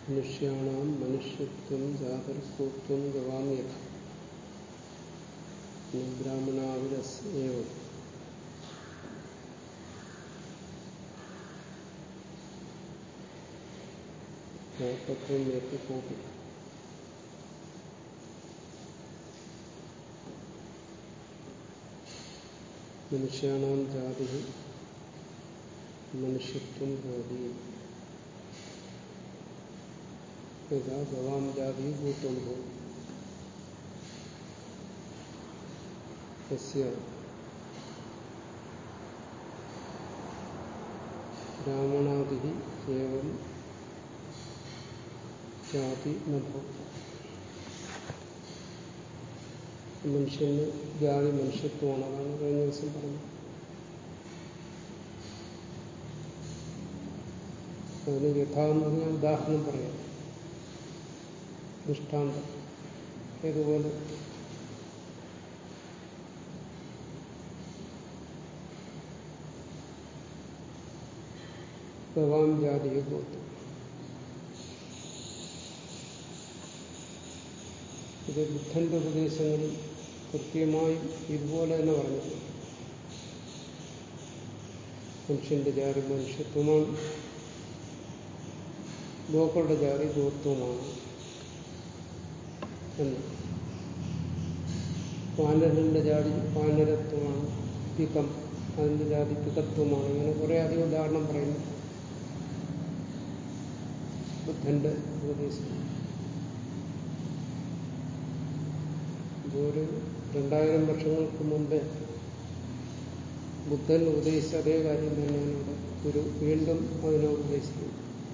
മനുഷ്യാണാം മനുഷ്യത്വം ജാതർക്കൂത്വം ഗവാമ്യത ബ്രാഹ്മണാവിരസ് ഏവം തത്വം എത്തിപ്പോട്ടി മനുഷ്യാണാം ജാതി മനുഷ്യത്വം ഭവതി യഥാ ഭവാം ജാതി ഭൂത്വം ഭവതി തസ്യ ബ്രാഹ്മണാദി ഏവം ജാതി നഭവതി മനുഷ്യന് ജാതി മനുഷ്യത്വമാണ് അതാണ് കഴിഞ്ഞ ദിവസം പറഞ്ഞത് അതിന് യഥാന്ന് പറഞ്ഞാൽ ഉദാഹരണം പറയാം ദൃഷ്ടാന്തം ഏതുപോലെ ഭവാൻ ജാതിയെ ഗോത്രം ഇത് ബുദ്ധന്റെ ഉപദേശങ്ങളിൽ കൃത്യമായും ഇതുപോലെ തന്നെ പറഞ്ഞിട്ടുണ്ട് മനുഷ്യന്റെ ജാതി മനുഷ്യത്വമാണ് ഗോക്കളുടെ ജാതി ഗോത്വമാണ് എന്ന് പാനരന്റെ ജാതി പാനരത്വമാണ് പികം അതിന്റെ ജാതി പികത്വമാണ് ഇങ്ങനെ കുറെ അധികം ഉദാഹരണം പറയുന്നു ബുദ്ധന്റെ ഉപദേശം ഒരു രണ്ടായിരം വർഷങ്ങൾക്ക് മുമ്പേ ബുദ്ധൻ ഉപദേശിച്ച അതേ കാര്യം തന്നെയാണ് ഇവിടെ ഒരു വീണ്ടും അതിനെ ഉപദേശിക്കുന്നത്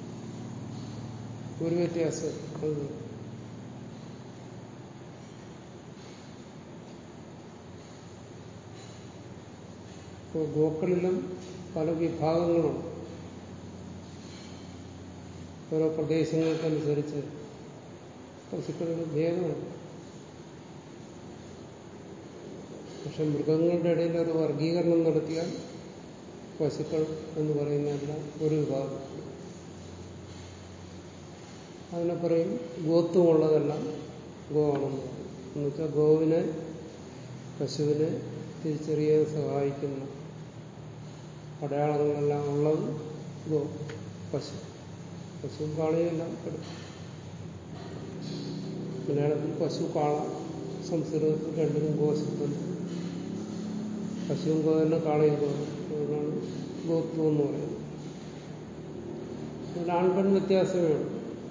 ഒരു വ്യത്യാസം അത് ഇപ്പോൾ ഗോക്കളിലും പല വിഭാഗങ്ങളുണ്ട് ഓരോ പ്രദേശങ്ങൾക്കനുസരിച്ച് പശുക്കളുടെ ഭേദമുണ്ട് പക്ഷെ മൃഗങ്ങളുടെ ഇടയിൽ ഒരു വർഗീകരണം നടത്തിയാൽ പശുക്കൾ എന്ന് പറയുന്നതെല്ലാം ഒരു വിഭാഗം അതിനെ പറയും ഗോത്വമുള്ളതെല്ലാം ഗോ ആണെന്ന് പറയും എന്നുവെച്ചാൽ ഗോവിനെ പശുവിനെ തിരിച്ചറിയാൻ സഹായിക്കുന്ന അടയാളങ്ങളെല്ലാം ഉള്ളത് ഗോ പശു പശുവും കാളയും എല്ലാം പെടും മലയാളത്തിൽ പശു കാള സംസ്കൃതത്തിൽ രണ്ടിനും ഗോശബ്ദം പശുവും ഗോ തന്നെ കാളയും ഗോ അതുകൊണ്ടാണ് ഗോത്വം എന്ന് പറയുന്നത് അതിൽ ആൺപെൺ വ്യത്യാസമേ ഉള്ളൂ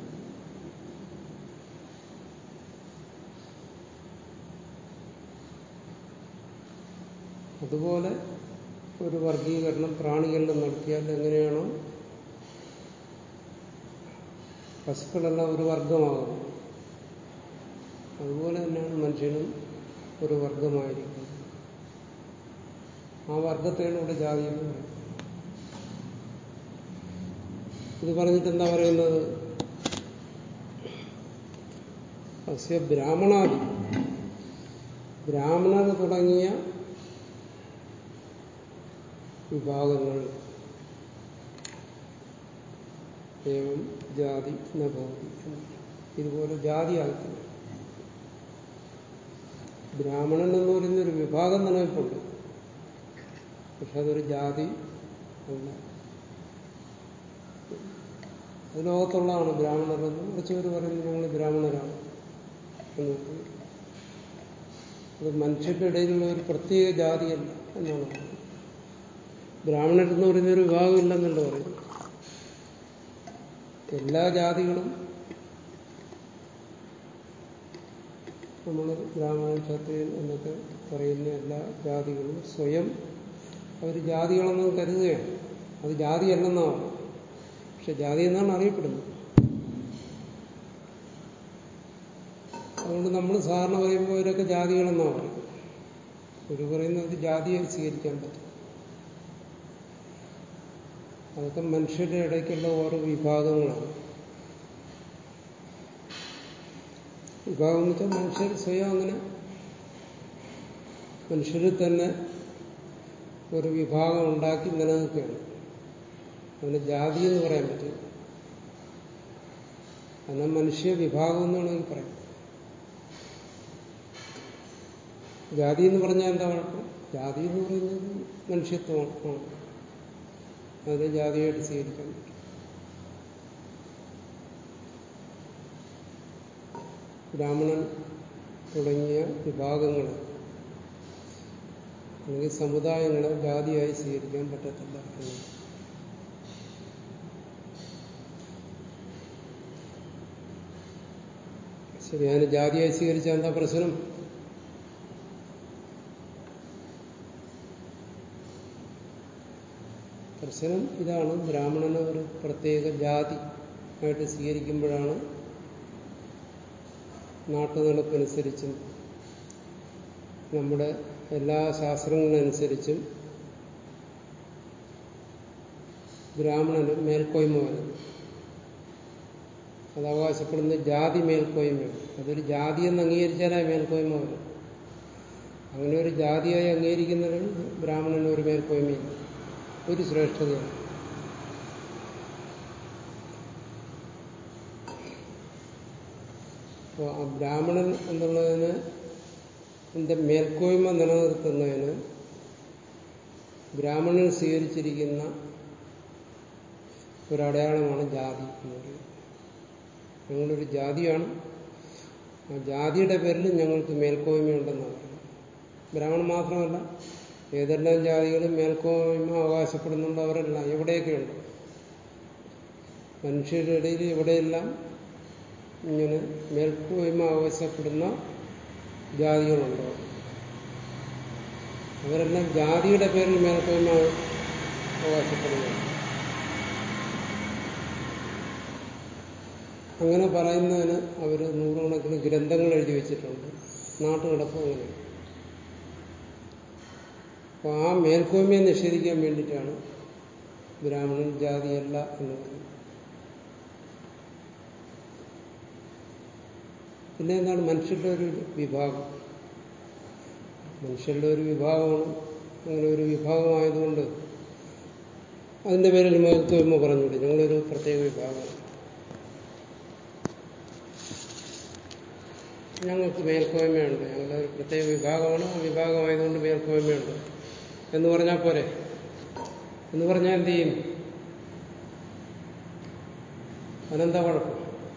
അതുപോലെ ഒരു വർഗീകരണം പ്രാണികളിലും നടത്തിയാൽ എങ്ങനെയാണോ പശുക്കളെല്ലാം ഒരു വർഗമാകും അതുപോലെ തന്നെയാണ് മനുഷ്യനും ഒരു വർഗമായിരിക്കുന്നത് ആ വർഗത്തെയാണ് ഇവിടെ ജാതി എന്ന് പറയുന്നത് ഇത് പറഞ്ഞിട്ട് എന്താ പറയുന്നത് അസ്യ ബ്രാഹ്മണാദി ബ്രാഹ്മണർ തുടങ്ങിയ വിഭാഗങ്ങൾ ഏവം ജാതി നഭവതി ഇതുപോലെ ജാതി ആകത്തില്ല ബ്രാഹ്മണൻ എന്ന് പറയുന്നൊരു വിഭാഗം നിലനിൽപ്പുണ്ട് പക്ഷെ അതൊരു ജാതി അല്ല അത് ലോകത്തുള്ളതാണ് ബ്രാഹ്മണരെന്ന് കുറച്ച് പേര് പറയുന്നത് ഞങ്ങൾ ബ്രാഹ്മണരാണ് എന്ന് അത് മനുഷ്യരുടെ ഇടയിലുള്ള ഒരു പ്രത്യേക ജാതിയല്ല എന്നാണ് പറയുന്നത് ബ്രാഹ്മണരെന്ന് പറയുന്ന ഒരു വിഭാഗം ഇല്ലെന്നല്ല പറയുന്നത് എല്ലാ ജാതികളും നമ്മൾ ബ്രാഹ്മണൻ ക്ഷത്രിയൻ എന്നൊക്കെ പറയുന്ന എല്ലാ ജാതികളും സ്വയം അവർ ജാതികളെന്ന് കരുതുകയാണ് അത് ജാതിയല്ലെന്നാണ് പക്ഷെ ജാതി എന്നാണ് അറിയപ്പെടുന്നത് അതുകൊണ്ട് നമ്മൾ സാധാരണ പറയുമ്പോൾ ഇവരൊക്കെ ജാതികളെന്നാണ് പറയുന്നത് ഒരു പറയുന്നത് ജാതിയെ സ്വീകരിക്കാൻ പറ്റും അതൊക്കെ മനുഷ്യരുടെ ഇടയ്ക്കുള്ള ഓരോ വിഭാഗങ്ങളാണ് വിഭാഗം എന്ന് വെച്ചാൽ മനുഷ്യർ സ്വയം അങ്ങനെ മനുഷ്യരിൽ തന്നെ ഒരു വിഭാഗം ഉണ്ടാക്കി നിലനിൽക്കുകയാണ് അതിന് ജാതി എന്ന് പറയാൻ പറ്റില്ല എന്നാൽ മനുഷ്യ വിഭാഗം എന്ന് വേണമെങ്കിൽ പറയാം ജാതി എന്ന് പറഞ്ഞാൽ എന്താ കുഴപ്പം ജാതി എന്ന് പറയുന്നത് മനുഷ്യത്വമാണ് ആണ്. അതിനെ ജാതിയായിട്ട് സ്വീകരിക്കാൻ പറ്റും ബ്രാഹ്മണൻ തുടങ്ങിയ വിഭാഗങ്ങൾ അല്ലെങ്കിൽ സമുദായങ്ങളെ ജാതിയായി സ്വീകരിക്കാൻ പറ്റത്തില്ല എന്ന്. ശരി അതിന് ജാതിയായി സ്വീകരിച്ചാൽ എന്താ പ്രശ്നം പ്രശ്നം ഇതാണ് ബ്രാഹ്മണനെ ഒരു പ്രത്യേക ജാതി ആയിട്ട് സ്വീകരിക്കുമ്പോഴാണ് നാട്ടുനടപ്പനുസരിച്ചും നമ്മുടെ എല്ലാ ശാസ്ത്രങ്ങളനുസരിച്ചും ബ്രാഹ്മണന് മേൽക്കോയ്മ വരുന്നു അത് അവകാശപ്പെടുന്ന ജാതി മേൽക്കോയ്മയാണ് അതൊരു ജാതി എന്ന് അംഗീകരിച്ചാലേ മേൽക്കോയ്മ വരും അങ്ങനെ ഒരു ജാതിയായി അംഗീകരിക്കുന്നതിന് ബ്രാഹ്മണന് ഒരു മേൽക്കോയ്മയില്ല ഒരു ശ്രേഷ്ഠതയാണ് അപ്പോൾ ആ ബ്രാഹ്മണൻ എന്നുള്ളതിന് എന്റെ മേൽക്കോയ്മ നിലനിർത്തുന്നതിന് ബ്രാഹ്മണൻ സ്വീകരിച്ചിരിക്കുന്ന ഒരടയാളമാണ് ജാതി എന്ന് പറയുന്നത് ഞങ്ങളൊരു ജാതിയാണ് ആ ജാതിയുടെ പേരിൽ ഞങ്ങൾക്ക് മേൽക്കോയ്മയുണ്ടെന്നാണ് പറയുന്നത് ബ്രാഹ്മണൻ മാത്രമല്ല ഏതെല്ലാം ജാതികളും മേൽക്കോയ്മ അവകാശപ്പെടുന്നുണ്ടോ അവരെല്ലാം എവിടെയൊക്കെയുണ്ട് മനുഷ്യരുടെ ഇടയിൽ എവിടെയെല്ലാം ഇങ്ങനെ മേൽക്കോയ്മ അവകാശപ്പെടുന്ന ജാതികളുണ്ടോ അവരെല്ലാം ജാതിയുടെ പേരിൽ മേൽക്കോയ്മ അവകാശപ്പെടുകയാണ് അങ്ങനെ പറയുന്നതിന് അവർ നൂറുകണക്കിന് ഗ്രന്ഥങ്ങൾ എഴുതി വെച്ചിട്ടുണ്ട് നാട്ടുകിടപ്പ് അങ്ങനെ അപ്പോൾ ആ മേൽക്കോയ്മയെ നിഷേധിക്കാൻ വേണ്ടിയിട്ടാണ് ബ്രാഹ്മണൻ ജാതിയല്ല എന്ന് പറയുന്നത് പിന്നെ എന്താണ് മനുഷ്യരുടെ ഒരു വിഭാഗം മനുഷ്യരുടെ ഒരു വിഭാഗമാണ് അങ്ങനെ ഒരു വിഭാഗമായതുകൊണ്ട് അതിന്റെ പേരിൽ മേൽക്കോയ്മ പറഞ്ഞുകൂടി ഞങ്ങളൊരു പ്രത്യേക വിഭാഗമാണ് ഞങ്ങൾക്ക് മേൽക്കോയ്മയുണ്ട് ഞങ്ങളൊരു പ്രത്യേക വിഭാഗമാണ് ആ വിഭാഗമായതുകൊണ്ട് മേൽക്കോയ്മയുണ്ട് എന്ന് പറഞ്ഞാൽ പോരെ എന്ന് പറഞ്ഞാൽ എന്ത് ചെയ്യും അതെന്താ കുഴപ്പം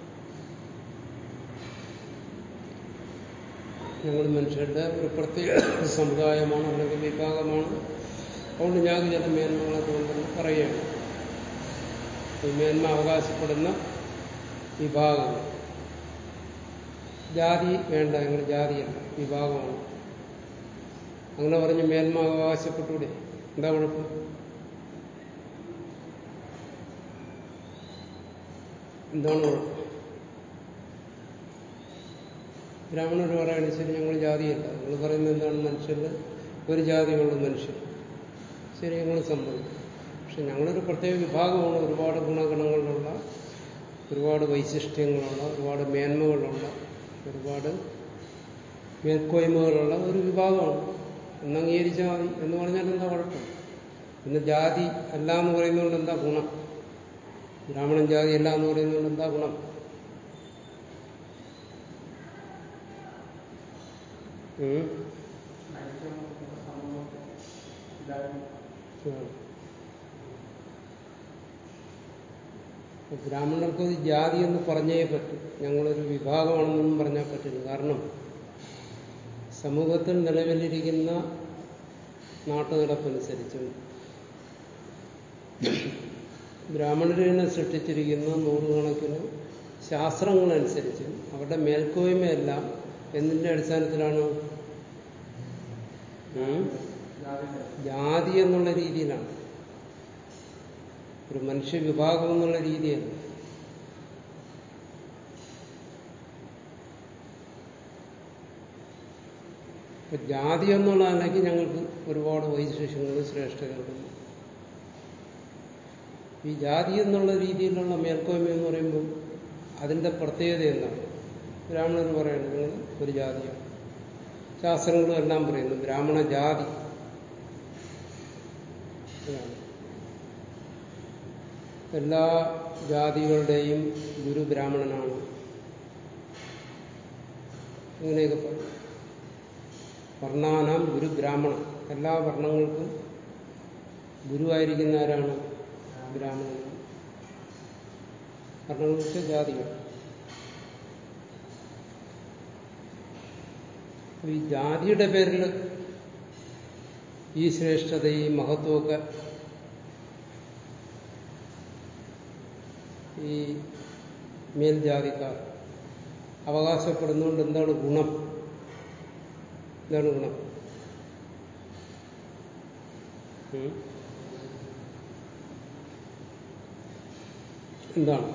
ഞങ്ങൾ മനുഷ്യരുടെ ഒരു പ്രത്യേക സമുദായമാണ് അല്ലെങ്കിൽ വിഭാഗമാണ് അതുകൊണ്ട് ഞങ്ങൾക്ക് ചില മേന്മകളൊക്കെ ഉണ്ടെന്ന് പറയുകയാണ് ഈ മേന്മ അവകാശപ്പെടുന്ന വിഭാഗങ്ങൾ ജാതി വേണ്ട ഞങ്ങൾ ജാതിയല്ല വിഭാഗമാണ് അങ്ങനെ പറഞ്ഞ് മേന്മ അവകാശപ്പെട്ടൂടെ എന്താ കുഴപ്പം എന്താണ് കുഴപ്പം ബ്രാഹ്മണർ പറയുന്നത് ശരി ഞങ്ങൾ ജാതിയല്ല നിങ്ങൾ പറയുന്നത് എന്താണ് മനുഷ്യരിൽ ഒരു ജാതിയുള്ള മനുഷ്യർ ശരി ഞങ്ങൾ സമ്മതിക്കും പക്ഷെ ഞങ്ങളൊരു പ്രത്യേക വിഭാഗമാണ് ഒരുപാട് ഗുണഗണങ്ങളുള്ള ഒരുപാട് വൈശിഷ്ട്യങ്ങളുള്ള ഒരുപാട് മേന്മകളുള്ള ഒരുപാട് മേൽക്കോയ്മകളുള്ള ഒരു വിഭാഗമാണ് എന്ന് അംഗീകരിച്ചാൽ മതി എന്ന് പറഞ്ഞാൽ എന്താ കുഴപ്പം പിന്നെ ജാതി അല്ല എന്ന് പറയുന്നതുകൊണ്ട് എന്താ ഗുണം ബ്രാഹ്മണൻ ജാതി അല്ല എന്ന് പറയുന്നതുകൊണ്ട് എന്താ ഗുണം ഉം? ഉം. ബ്രാഹ്മണർക്ക് ഒരു ജാതി എന്ന് പറഞ്ഞേ പറ്റും ഞങ്ങളൊരു വിഭാഗമാണെന്നൊന്നും പറഞ്ഞാൽ പറ്റില്ല കാരണം സമൂഹത്തിൽ നിലവിലിരിക്കുന്ന നാട്ടുനടപ്പനുസരിച്ചും ബ്രാഹ്മണരെ സൃഷ്ടിച്ചിരിക്കുന്ന നൂറുകണക്കിന് ശാസ്ത്രങ്ങളനുസരിച്ചും അവരുടെ മേൽക്കോയ്മയെല്ലാം എന്തിന്റെ അടിസ്ഥാനത്തിലാണ് ഉം? ജാതി എന്നുള്ള രീതിയിലാണ് ഒരു മനുഷ്യ വിഭാഗം എന്നുള്ള രീതിയല്ല ഇപ്പൊ ജാതി എന്നുള്ള അല്ലെങ്കിൽ ഞങ്ങൾക്ക് ഒരുപാട് വൈശേഷ്യങ്ങളും ശ്രേഷ്ഠതകളും ഈ ജാതി എന്നുള്ള രീതിയിലുള്ള മേൽക്കോയ്മ എന്ന് പറയുമ്പോൾ അതിന്റെ പ്രത്യേകത എന്താണ് ബ്രാഹ്മണർ പറയുന്നത് നിങ്ങൾ ഒരു ജാതിയാണ് ശാസ്ത്രങ്ങളും എല്ലാം പറയുന്നു ബ്രാഹ്മണ ജാതി ഇതാണ്. എല്ലാ ജാതികളുടെയും ഗുരു ബ്രാഹ്മണനാണ് ഇങ്ങനെയൊക്കെ പറയും വർണ്ണാനാം ഗുരു ബ്രാഹ്മണൻ എല്ലാ വർണ്ണങ്ങൾക്കും ഗുരുവായിരിക്കുന്ന ആരാണ് ബ്രാഹ്മണൻ വർണ്ണങ്ങൾക്ക് ജാതികൾ ഈ ജാതിയുടെ പേരിൽ ഈ ശ്രേഷ്ഠത ഈ മഹത്വമൊക്കെ ഈ മേൽജാതിക്കാർ അവകാശപ്പെടുന്നതുകൊണ്ട് എന്താണ് ഗുണം എന്താണ് ഗുണം ഉം? എന്താണ്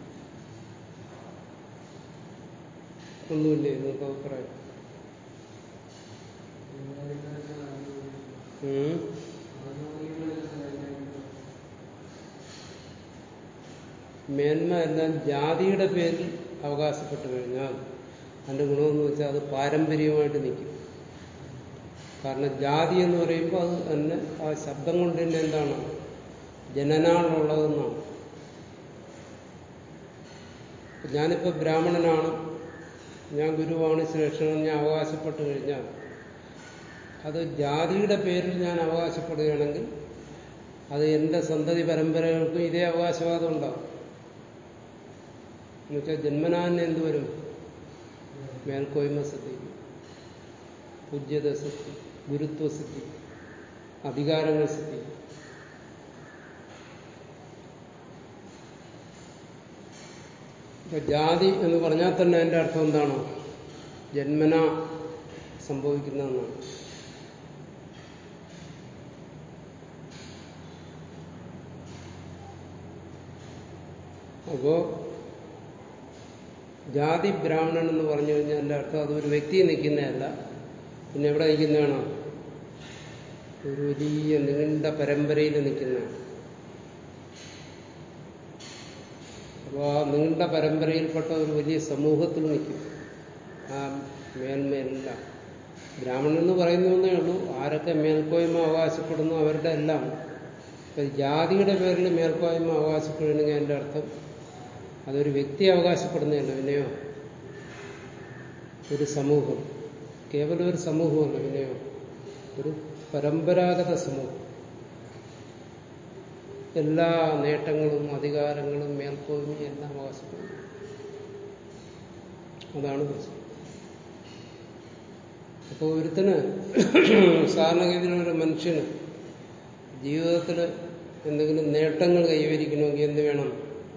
ഒന്നുമില്ലേ നിങ്ങൾക്ക് അഭിപ്രായം ഉം? മേന്മ എല്ലാം ജാതിയുടെ പേരിൽ അവകാശപ്പെട്ടു കഴിഞ്ഞാൽ അതിന്റെ ഗുണമെന്ന് വെച്ചാൽ അത് പാരമ്പര്യമായിട്ട് നിൽക്കും കാരണം ജാതി എന്ന് പറയുമ്പോൾ അത് തന്നെ ആ ശബ്ദം കൊണ്ട് തന്നെ എന്താണ് ജനനാളുള്ളതെന്നാണ് ഞാനിപ്പോൾ ബ്രാഹ്മണനാണ് ഞാൻ ഗുരുവാണ് ശ്രേഷ്ഠനെന്ന് ഞാൻ അവകാശപ്പെട്ടു കഴിഞ്ഞാൽ അത് ജാതിയുടെ പേരിൽ ഞാൻ അവകാശപ്പെടുകയാണെങ്കിൽ അത് എന്റെ സന്തതി പരമ്പരകൾക്കും ഇതേ അവകാശവാദം ഉണ്ടാവും എന്നുവെച്ചാൽ ജന്മനാന്നെ എന്ത് വരും മേൽക്കോയ്മ സിദ്ധിക്കും പൂജ്യത സിദ്ധി ഗുരുത്വ സിദ്ധി അധികാരങ്ങൾ സിദ്ധിക്കും ഇപ്പൊ ജാതി എന്ന് പറഞ്ഞാൽ തന്നെ അതിന്റെ അർത്ഥം എന്താണ് ജന്മന സംഭവിക്കുന്നതെന്നാണ് അപ്പോ ജാതി ബ്രാഹ്മണൻ എന്ന് പറഞ്ഞു കഴിഞ്ഞാൽ എൻ്റെ അർത്ഥം അതൊരു വ്യക്തി നിൽക്കുന്നതല്ല പിന്നെ എവിടെ നിൽക്കുന്നതാണ് ഒരു വലിയ നീണ്ട പരമ്പരയിൽ നിൽക്കുന്നതാണ് അപ്പോൾ ആ നീണ്ട പരമ്പരയിൽപ്പെട്ട ഒരു വലിയ സമൂഹത്തിൽ നിൽക്കും ആ മേന്മയെല്ലാം ബ്രാഹ്മണൻ എന്ന് പറയുന്നതേ ഉള്ളൂ ആരൊക്കെ മേൽക്കോയ്മ അവകാശപ്പെടുന്നു അവരുടെ എല്ലാം ഇപ്പൊ ജാതിയുടെ പേരിൽ മേൽക്കോയ്മ അവകാശപ്പെടുകയാണെങ്കിൽ അതിൻ്റെ അർത്ഥം അതൊരു വ്യക്തി അവകാശപ്പെടുന്നതല്ല പിന്നെയോ ഒരു സമൂഹം കേവലം ഒരു സമൂഹമല്ല പിന്നെയോ ഒരു പരമ്പരാഗത സമൂഹം എല്ലാ നേട്ടങ്ങളും അധികാരങ്ങളും മേൽക്കോയ്മയും എല്ലാം അവകാശപ്പെടുന്നു അതാണ് പ്രശ്നം അപ്പോൾ ഒരുത്തിന് സാധാരണഗതിയിൽ ഒരു മനുഷ്യന് ജീവിതത്തിൽ എന്തെങ്കിലും നേട്ടങ്ങൾ കൈവരിക്കണമെങ്കിൽ എന്ത് വേണം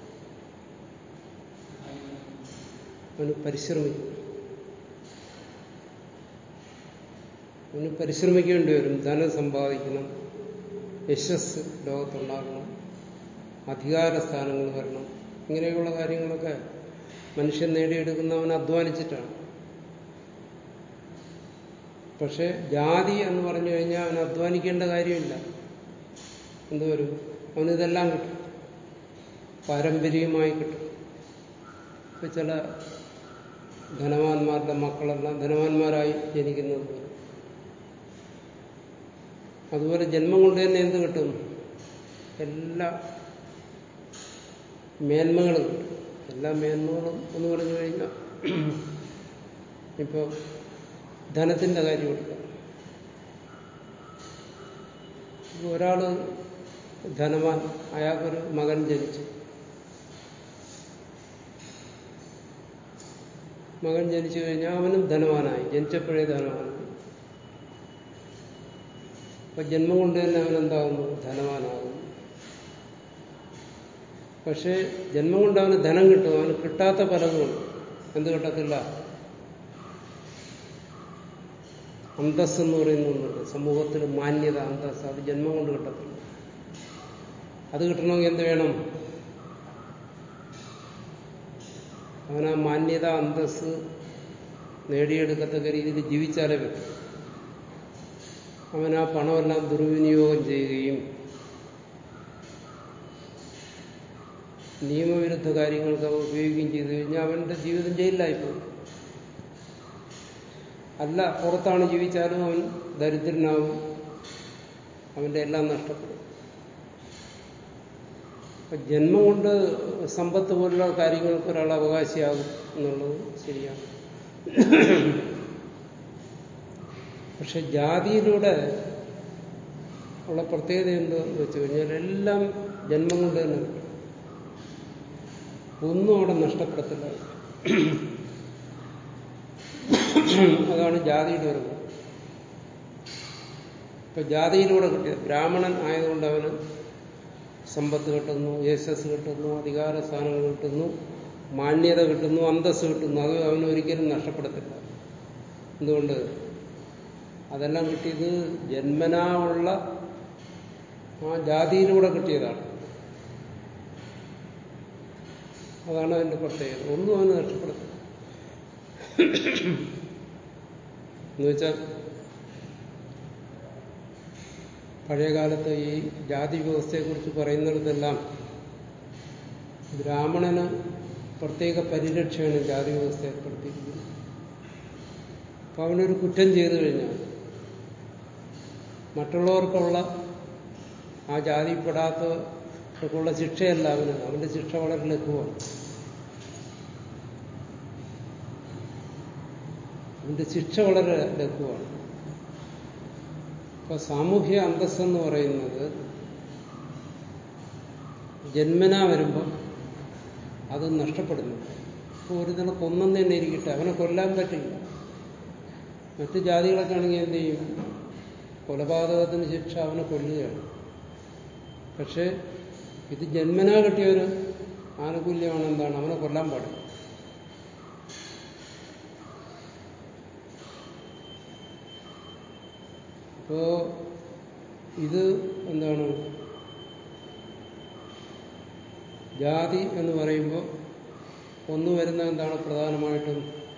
അവന് പരിശ്രമിക്കും അവന് പരിശ്രമിക്കേണ്ടി വരും ധനം സമ്പാദിക്കണം യശസ് ലോകത്തുണ്ടാകണം അധികാര സ്ഥാനങ്ങൾ വരണം ഇങ്ങനെയുള്ള കാര്യങ്ങളൊക്കെ മനുഷ്യൻ നേടിയെടുക്കുന്നവൻ അധ്വാനിച്ചിട്ടാണ് പക്ഷെ ജാതി എന്ന് പറഞ്ഞു കഴിഞ്ഞാൽ അവൻ അധ്വാനിക്കേണ്ട കാര്യമില്ല എന്തുവരും അവനിതെല്ലാം കിട്ടും പാരമ്പര്യമായി കിട്ടും ഇപ്പൊ ചില ധനവാന്മാരുടെ മക്കളെല്ലാം ധനവാന്മാരായി ജനിക്കുന്നത് പോലെ അതുപോലെ ജന്മം കൊണ്ട് തന്നെ എന്ത് കിട്ടും എല്ലാ മേന്മകളും കിട്ടും എല്ലാ മേന്മകളും എന്ന് പറഞ്ഞു കഴിഞ്ഞാൽ ഇപ്പോൾ ധനത്തിന്റെ കാര്യം എടുക്കാം ഒരാള് ധനവാൻ അയാൾക്കൊരു മകൻ ജനിച്ചു മകൻ ജനിച്ചു കഴിഞ്ഞാൽ അവനും ധനവാനായി ജനിച്ചപ്പോഴേ ധനവാനായി അപ്പൊ ജന്മം കൊണ്ട് തന്നെ അവൻ എന്താകുന്നു ധനവാനാകുന്നു പക്ഷെ ജന്മം കൊണ്ട് അവന് ധനം കിട്ടും അവന് കിട്ടാത്ത പലതുമുണ്ട് എന്ത് കിട്ടത്തില്ല അന്തസ് എന്ന് പറയുന്ന ഒന്നുണ്ട് സമൂഹത്തിൽ മാന്യത അന്തസ് അത് ജന്മം കൊണ്ട് കിട്ടത്തില്ല അത് കിട്ടണമെങ്കിൽ എന്ത് വേണം അവൻ ആ മാന്യത അന്തസ് നേടിയെടുക്കത്തക്ക രീതിയിൽ ജീവിച്ചാലേ പറ്റും അവൻ ആ പണമെല്ലാം ദുർവിനിയോഗം ചെയ്യുകയും നിയമവിരുദ്ധ കാര്യങ്ങൾക്ക് അവ ഉപയോഗിക്കുകയും ചെയ്തു കഴിഞ്ഞാൽ അവന്റെ ജീവിതം ജയിലിലായിപ്പോകും അല്ല പുറത്താണ് ജീവിച്ചാലും അവൻ ദരിദ്രനാവും അവന്റെ എല്ലാം നഷ്ടപ്പെടും അപ്പൊ ജന്മം കൊണ്ട് സമ്പത്ത് പോലുള്ള കാര്യങ്ങൾക്ക് ഒരാൾ അവകാശിയാകും എന്നുള്ളത് ശരിയാണ് പക്ഷെ ജാതിയിലൂടെ ഉള്ള പ്രത്യേകത എന്തെന്ന് വെച്ച് കഴിഞ്ഞാൽ എല്ലാം ജന്മം കൊണ്ട് തന്നെ കിട്ടും. ഒന്നും അവിടെ നഷ്ടപ്പെടത്തില്ല അതാണ് ജാതിയുടെ ഒരു ഗുണം. ഇപ്പൊ ജാതിയിലൂടെ കിട്ടിയ ബ്രാഹ്മണൻ ആയതുകൊണ്ട് അവന് സമ്പത്ത് കിട്ടുന്നു യശസ് കിട്ടുന്നു അധികാര സ്ഥാനങ്ങൾ കിട്ടുന്നു മാന്യത കിട്ടുന്നു അന്തസ് കിട്ടുന്നു അത് അവന് ഒരിക്കലും നഷ്ടപ്പെടത്തില്ല എന്തുകൊണ്ട് അതെല്ലാം കിട്ടിയത് ജന്മനാ ഉള്ള ആ ജാതിയിലൂടെ കിട്ടിയതാണ് അതാണ് അതിന്റെ പ്രത്യേകത ഒന്നും അവന് നഷ്ടപ്പെടത്തില്ല എന്നുവെച്ചാൽ പഴയകാലത്ത് ഈ ജാതി വ്യവസ്ഥയെക്കുറിച്ച് പറയുന്നിടത്തെല്ലാം ബ്രാഹ്മണന് പ്രത്യേക പരിരക്ഷയാണ് ജാതി വ്യവസ്ഥ ഏർപ്പെടുത്തിയിരിക്കുന്നത് അപ്പൊ അവനൊരു കുറ്റം ചെയ്തു കഴിഞ്ഞാൽ മറ്റുള്ളവർക്കുള്ള ആ ജാതിപ്പെടാത്തവർക്കുള്ള ശിക്ഷയല്ല അവന് അവന്റെ ശിക്ഷ വളരെ ലഘുവാണ് അവന്റെ ശിക്ഷ വളരെ ലഘുവാണ് അപ്പൊ സാമൂഹ്യ അന്തസ്സെന്ന് പറയുന്നത് ജന്മന വരുമ്പം അത് നഷ്ടപ്പെടുന്നു ഇപ്പോൾ ഒരു തവണ കൊന്നെന്ന് തന്നെ ഇരിക്കട്ടെ അവനെ കൊല്ലാൻ പറ്റില്ല മറ്റ് ജാതികളൊക്കെ ആണെങ്കിൽ എന്ത് ചെയ്യും കൊലപാതകത്തിന് ശിക്ഷ അവനെ കൊല്ലുകയാണ് പക്ഷെ ഇത് ജന്മനാ കിട്ടിയൊരു ആനുകൂല്യമാണ് എന്താണ് അവനെ കൊല്ലാൻ പാടില്ല അപ്പോ ഇത് എന്താണ് ജാതി എന്ന് പറയുമ്പോൾ ഒന്ന് വരുന്ന എന്താണ് പ്രധാനമായിട്ടും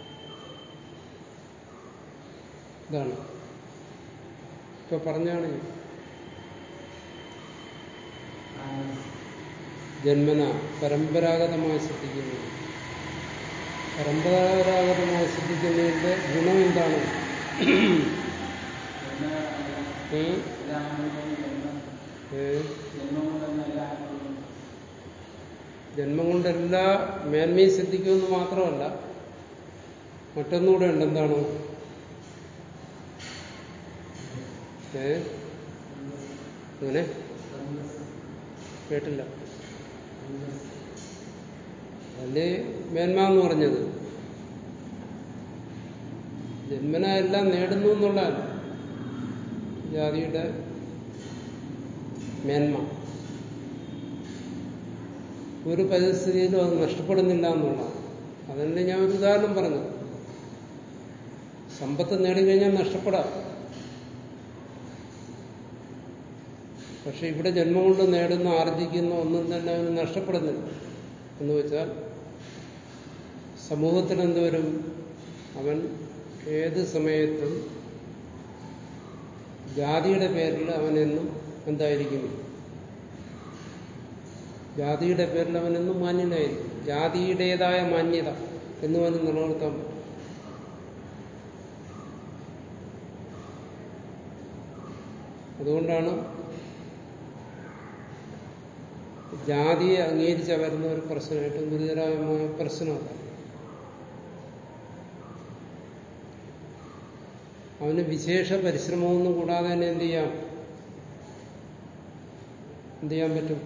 ഇതാണ് ഇപ്പൊ പറഞ്ഞാണ് ജന്മന പരമ്പരാഗതമായി ശ്രദ്ധിക്കുന്നത് പരമ്പരാഗതമായി ശ്രദ്ധിക്കുന്നതിന്റെ ഗുണം എന്താണ് ഉം? ഏ? ജന്മം കൊണ്ട് എല്ലാ മേന്മയും സിദ്ധിക്കുമെന്ന് മാത്രമല്ല മറ്റൊന്നുകൂടെ ഉണ്ട് എന്താണ് ഏ അങ്ങനെ കേട്ടില്ല അല്ലേ മേന്മ എന്ന് പറഞ്ഞത് ജന്മന എല്ലാം നേടുന്നു എന്നുള്ളതല്ല ജാതിയുടെ മേന്മ ഒരു പരിസ്ഥിതിയിലും അത് നഷ്ടപ്പെടുന്നില്ല എന്നുള്ളതാണ് അതല്ലേ ഞാൻ ഒരു ഉദാഹരണം പറഞ്ഞത് സമ്പത്ത് നേടിക്കഴിഞ്ഞാൽ നഷ്ടപ്പെടാം പക്ഷെ ഇവിടെ ജന്മം കൊണ്ട് നേടുന്ന ആർജിക്കുന്ന ഒന്നും തന്നെ അവന് നഷ്ടപ്പെടുന്നില്ല എന്ന് വെച്ചാൽ സമൂഹത്തിൽ എന്തുവരും അവൻ ഏത് സമയത്തും ജാതിയുടെ പേരിൽ അവനെന്നും എന്തായിരിക്കും ജാതിയുടെ പേരിൽ അവനെന്നും മാന്യനായിരിക്കും ജാതിയുടേതായ മാന്യത എന്ന് അവന് നിലനിർത്താൻ പറ്റും അതുകൊണ്ടാണ് ജാതിയെ അംഗീകരിച്ച വരുന്ന ഒരു പ്രശ്നം ഏറ്റവും ഗുരുതരമായ പ്രശ്നമല്ല അവന് വിശേഷ പരിശ്രമമൊന്നും കൂടാതെ തന്നെ എന്ത് ചെയ്യാം എന്ത് ചെയ്യാൻ പറ്റും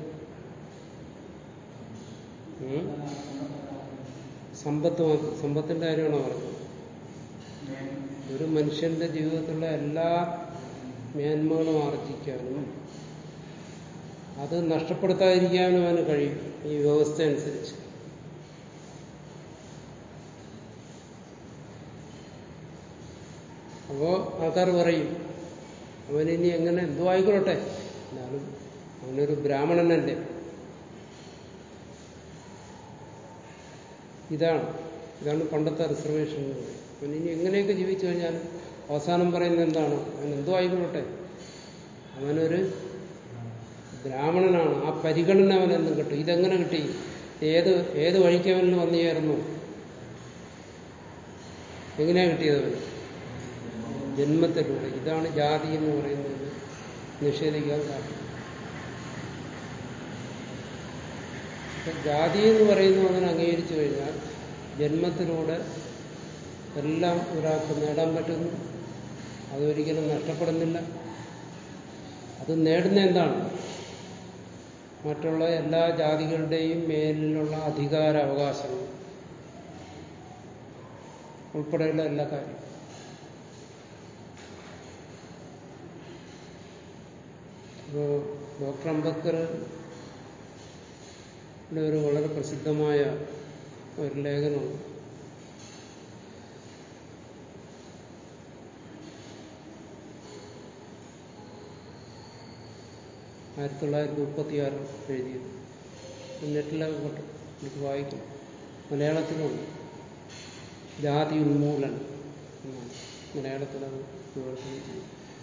ഉം? സമ്പത്ത് മാത്രം സമ്പത്തിന്റെ കാര്യമാണോ പറഞ്ഞത് ഒരു മനുഷ്യന്റെ ജീവിതത്തിലുള്ള എല്ലാ മേന്മകളും ആർജിക്കാനും അത് നഷ്ടപ്പെടുത്താതിരിക്കാനും അവന് കഴിയും ഈ വ്യവസ്ഥ അനുസരിച്ച് അപ്പോ ആൾക്കാർ പറയും അവനിനി എങ്ങനെ എന്തോ ആയിക്കൊള്ളട്ടെ എന്നാലും അവനൊരു ബ്രാഹ്മണനല്ലേ ഇതാണ് ഇതാണ് പണ്ടത്തെ റിസർവേഷൻ എന്ന് പറയുന്നത് അവനിനി എങ്ങനെയൊക്കെ ജീവിച്ചു കഴിഞ്ഞാലും അവസാനം പറയുന്നത് എന്താണ് അവൻ എന്തോ ആയിക്കൊള്ളട്ടെ അവനൊരു ബ്രാഹ്മണനാണ് ആ പരിഗണന അവനെന്നും കിട്ടും ഇതെങ്ങനെ കിട്ടി ഏത് ഏത് വഴിക്ക് അവന് വന്നു ചേർന്നു എങ്ങനെയാ കിട്ടിയത് അവന് ജന്മത്തിലൂടെ ഇതാണ് ജാതി എന്ന് പറയുന്നത് നിഷേധിക്കാൻ കാരണം പക്ഷെ ജാതി എന്ന് പറയുന്നു അങ്ങനെ അംഗീകരിച്ചു കഴിഞ്ഞാൽ ജന്മത്തിലൂടെ എല്ലാം ഒരാൾക്ക് നേടാൻ പറ്റുന്നു അതൊരിക്കലും നഷ്ടപ്പെടുന്നില്ല അത് നേടുന്ന എന്താണ് മറ്റുള്ള എല്ലാ ജാതികളുടെയും മേലിലുള്ള അധികാര അവകാശങ്ങൾ ഉൾപ്പെടെയുള്ള എല്ലാ കാര്യവും ഇപ്പോ ഡോക്ടർ അംബേദ്കർ ഒരു വളരെ പ്രസിദ്ധമായ ഒരു ലേഖനമുണ്ട് ആയിരത്തി തൊള്ളായിരത്തി മുപ്പത്തിയാറ് എഴുതിയത് നെറ്റിലൊക്കെ കിട്ടും എനിക്ക് വായിക്കും മലയാളത്തിലുണ്ട് ജാതി ഉന്മൂലനം എന്നാണ് മലയാളത്തിലത് വിവർത്തനം ചെയ്യും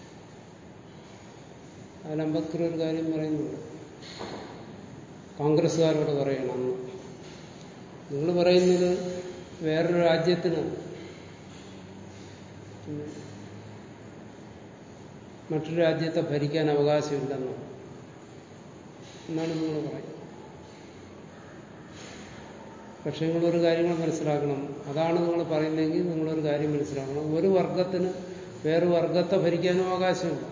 അതിൽ അംബേദ്കർ ഒരു കാര്യം പറയുന്നുണ്ട് കോൺഗ്രസ്സുകാരോട് പറയണം അന്ന് നിങ്ങൾ പറയുന്നത് വേറൊരു രാജ്യത്തിന് മറ്റൊരു രാജ്യത്തെ ഭരിക്കാൻ അവകാശമില്ലെന്നാണ് എന്നാണ് നിങ്ങൾ പറയുന്നത് പക്ഷെ നിങ്ങളൊരു കാര്യങ്ങൾ മനസ്സിലാക്കണം അതാണ് നിങ്ങൾ പറയുന്നതെങ്കിൽ നിങ്ങളൊരു കാര്യം മനസ്സിലാക്കണം ഒരു വർഗത്തിന് വേറെ വർഗത്തെ ഭരിക്കാനും അവകാശമില്ല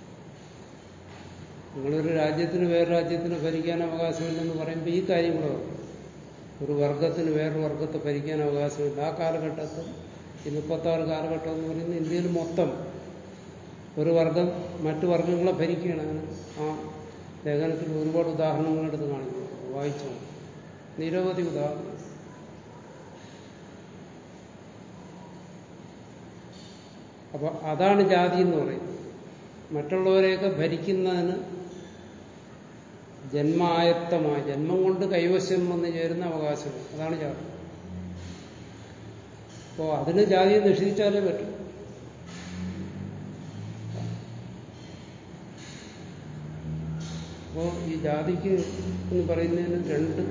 നിങ്ങളൊരു രാജ്യത്തിന് വേറെ രാജ്യത്തിന് ഭരിക്കാൻ അവകാശമില്ലെന്ന് പറയുമ്പോൾ ഈ കാര്യം കൂടെ ഓർക്കണം. ഒരു വർഗത്തിന് വേറൊരു വർഗത്തെ ഭരിക്കാൻ അവകാശമില്ല ആ കാലഘട്ടത്തിൽ ഈ മുപ്പത്താറ് കാലഘട്ടം എന്ന് പറയുന്നത് ഇന്ത്യയിൽ മൊത്തം ഒരു വർഗം മറ്റു വർഗങ്ങളെ ഭരിക്കുകയാണ് അങ്ങനെ ആ ലേഖനത്തിൽ ഒരുപാട് ഉദാഹരണങ്ങൾ എടുത്ത് കാണിക്കുന്നു വായിച്ചോ നിരവധി ഉദാഹരണം അപ്പൊ അതാണ് ജാതി എന്ന് പറയുന്നത് മറ്റുള്ളവരെയൊക്കെ ഭരിക്കുന്നതിന് ജന്മായത്തമായി ജന്മം കൊണ്ട് കൈവശം വന്ന് ചേരുന്ന അവകാശം അതാണ് ജാതി അപ്പോ അതിന് ജാതിയെ നിഷേധിച്ചാലേ പറ്റും അപ്പോ ഈ ജാതിക്ക് എന്ന് പറയുന്നതിന് രണ്ട്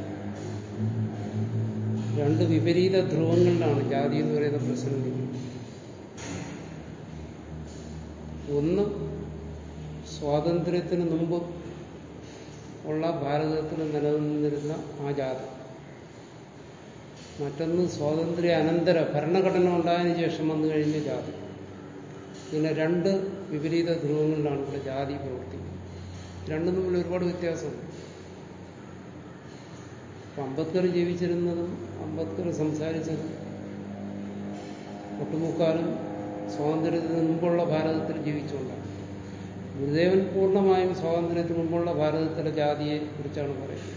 രണ്ട് വിപരീത ധ്രുവങ്ങളിലാണ് ജാതി എന്ന് പറയുന്ന പ്രശ്നം നിൽക്കുന്നത് ഒന്ന് സ്വാതന്ത്ര്യത്തിന് മുമ്പ് ഉള്ള ഭാരതത്തിൽ നിലനിന്നിരുന്ന ആ ജാതി മറ്റൊന്ന് സ്വാതന്ത്ര്യ അനന്തര ഭരണഘടന ഉണ്ടായതിനു ശേഷം വന്നു കഴിഞ്ഞ ജാതി ഇങ്ങനെ രണ്ട് വിപരീത ധ്രുവങ്ങളിലാണ് ഇവിടെ ജാതി പ്രവർത്തിക്കുന്നത് രണ്ടും തമ്മിൽ ഒരുപാട് വ്യത്യാസമുണ്ട് അപ്പൊ അംബേദ്കർ ജീവിച്ചിരുന്നതും അംബേദ്കർ സംസാരിച്ചതും ഒട്ടുമുക്കാലും സ്വാതന്ത്ര്യത്തിന് മുമ്പുള്ള ഭാരതത്തിൽ ജീവിച്ചുകൊണ്ടാണ് ഗുരുദേവൻ പൂർണ്ണമായും സ്വാതന്ത്ര്യത്തിന് മുമ്പുള്ള ഭാരതത്തിലെ ജാതിയെ കുറിച്ചാണ് പറയുന്നത്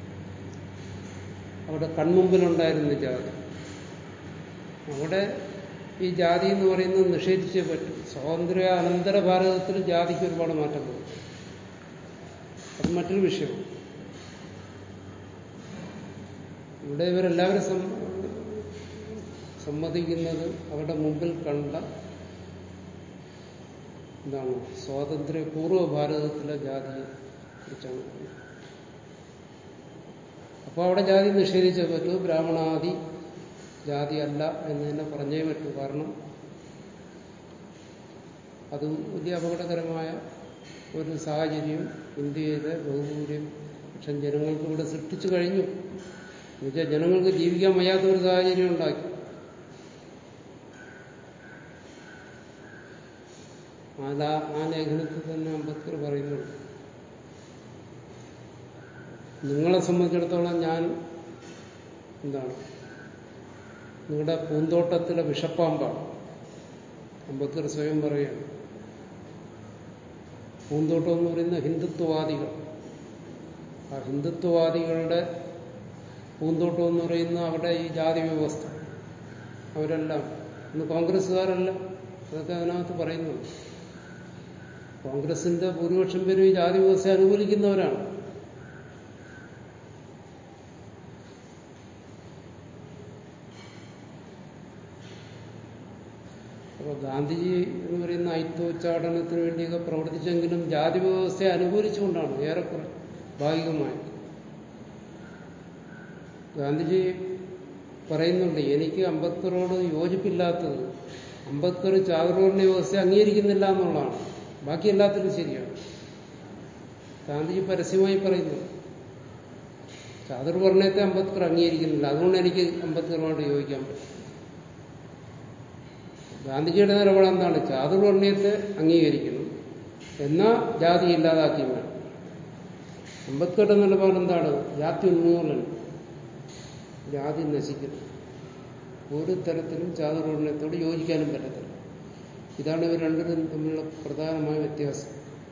അവിടെ കൺമുമ്പിലുണ്ടായിരുന്ന ജാതി അവിടെ ഈ ജാതി എന്ന് പറയുന്നത് നിഷേധിച്ചേ പറ്റും സ്വാതന്ത്ര്യ അനന്തര ഭാരതത്തിൽ ജാതിക്ക് ഒരുപാട് മാറ്റം വരും അത് മറ്റൊരു വിഷയമാണ് ഇവിടെ ഇവരെല്ലാവരും സം- സമ്മതിക്കുന്നത് അവരുടെ മുമ്പിൽ കണ്ട എന്താണ് സ്വാതന്ത്ര്യ പൂർവ്വ ഭാരതത്തിലെ ജാതിയെ കുറിച്ചാണ് പറയുന്നത് അപ്പോൾ അവിടെ ജാതി നിഷേധിച്ചേ പറ്റൂ ബ്രാഹ്മണാദി ജാതി അല്ല എന്ന് തന്നെ പറഞ്ഞേ പറ്റൂ കാരണം അത് വലിയ അപകടകരമായ ഒരു സാഹചര്യം ഇന്ത്യയിലെ ബഹുഭൂരിയും പക്ഷം ജനങ്ങൾക്ക് ഇവിടെ സൃഷ്ടിച്ചു കഴിഞ്ഞു എന്നുവെച്ചാൽ ജനങ്ങൾക്ക് ജീവിക്കാൻ വയ്യാത്ത ഒരു സാഹചര്യം ഉണ്ടാക്കി അത് ആ- ആ ലേഖനത്തിൽ തന്നെ അംബേദ്കർ പറയുന്നുണ്ട് നിങ്ങളെ സംബന്ധിച്ചിടത്തോളം ഞാൻ എന്താണ് നിങ്ങളുടെ പൂന്തോട്ടത്തിലെ വിഷപ്പാമ്പാണ് അംബേദ്കർ സ്വയം പറയുകയാണ് പൂന്തോട്ടം എന്ന് പറയുന്ന ഹിന്ദുത്വവാദികൾ ആ ഹിന്ദുത്വവാദികളുടെ പൂന്തോട്ടം എന്ന് പറയുന്ന അവിടെ ഈ ജാതി വ്യവസ്ഥ അവരെല്ലാം ഇന്ന് കോൺഗ്രസ്സുകാരല്ല അതൊക്കെ അതിനകത്ത് പറയുന്നുണ്ട് കോൺഗ്രസിന്റെ ഭൂരിപക്ഷം പേരും ഈ ജാതി വ്യവസ്ഥ അനുകൂലിക്കുന്നവരാണ് അപ്പോൾ ഗാന്ധിജി എന്ന് പറയുന്ന ഐത്തോച്ചാടനത്തിന് വേണ്ടിയൊക്കെ പ്രവർത്തിച്ചെങ്കിലും ജാതി വ്യവസ്ഥയെ അനുകൂലിച്ചുകൊണ്ടാണ് ഏറെക്കുറെ ഭാഗികമായി ഗാന്ധിജി പറയുന്നുണ്ട് എനിക്ക് അംബേദ്കറോട് യോജിപ്പില്ലാത്തത് അംബേദ്കർ ചാതുർവർണ്ണ വ്യവസ്ഥ അംഗീകരിക്കുന്നില്ല എന്നുള്ളതാണ് ബാക്കി എല്ലാത്തിനും ശരിയാണ് ഗാന്ധിജി പരസ്യമായി പറയുന്നു ചാതുർവർണ്ണയത്തെ അംബേദ്കർ അംഗീകരിക്കുന്നില്ല അതുകൊണ്ട് എനിക്ക് അംബേദ്കറുമായിട്ട് യോജിക്കാൻ പറ്റും ഗാന്ധിജിയുടെ നിലപാട് എന്താണ് ചാതുർവർണ്ണയത്തെ അംഗീകരിക്കണം എന്നാൽ ജാതി ഇല്ലാതാക്കി വേണം അംബേദ്കറുടെ നിലപാട് എന്താണ് ജാതി ഉന്മൂലനം ജാതി നശിക്കുന്നു ഒരു തരത്തിലും ചാതുർവർണ്ണയത്തോട് യോജിക്കാനും പറ്റത്തില്ല ഇതാണ് ഇവർ രണ്ടിനും തമ്മിലുള്ള പ്രധാനമായ വ്യത്യാസം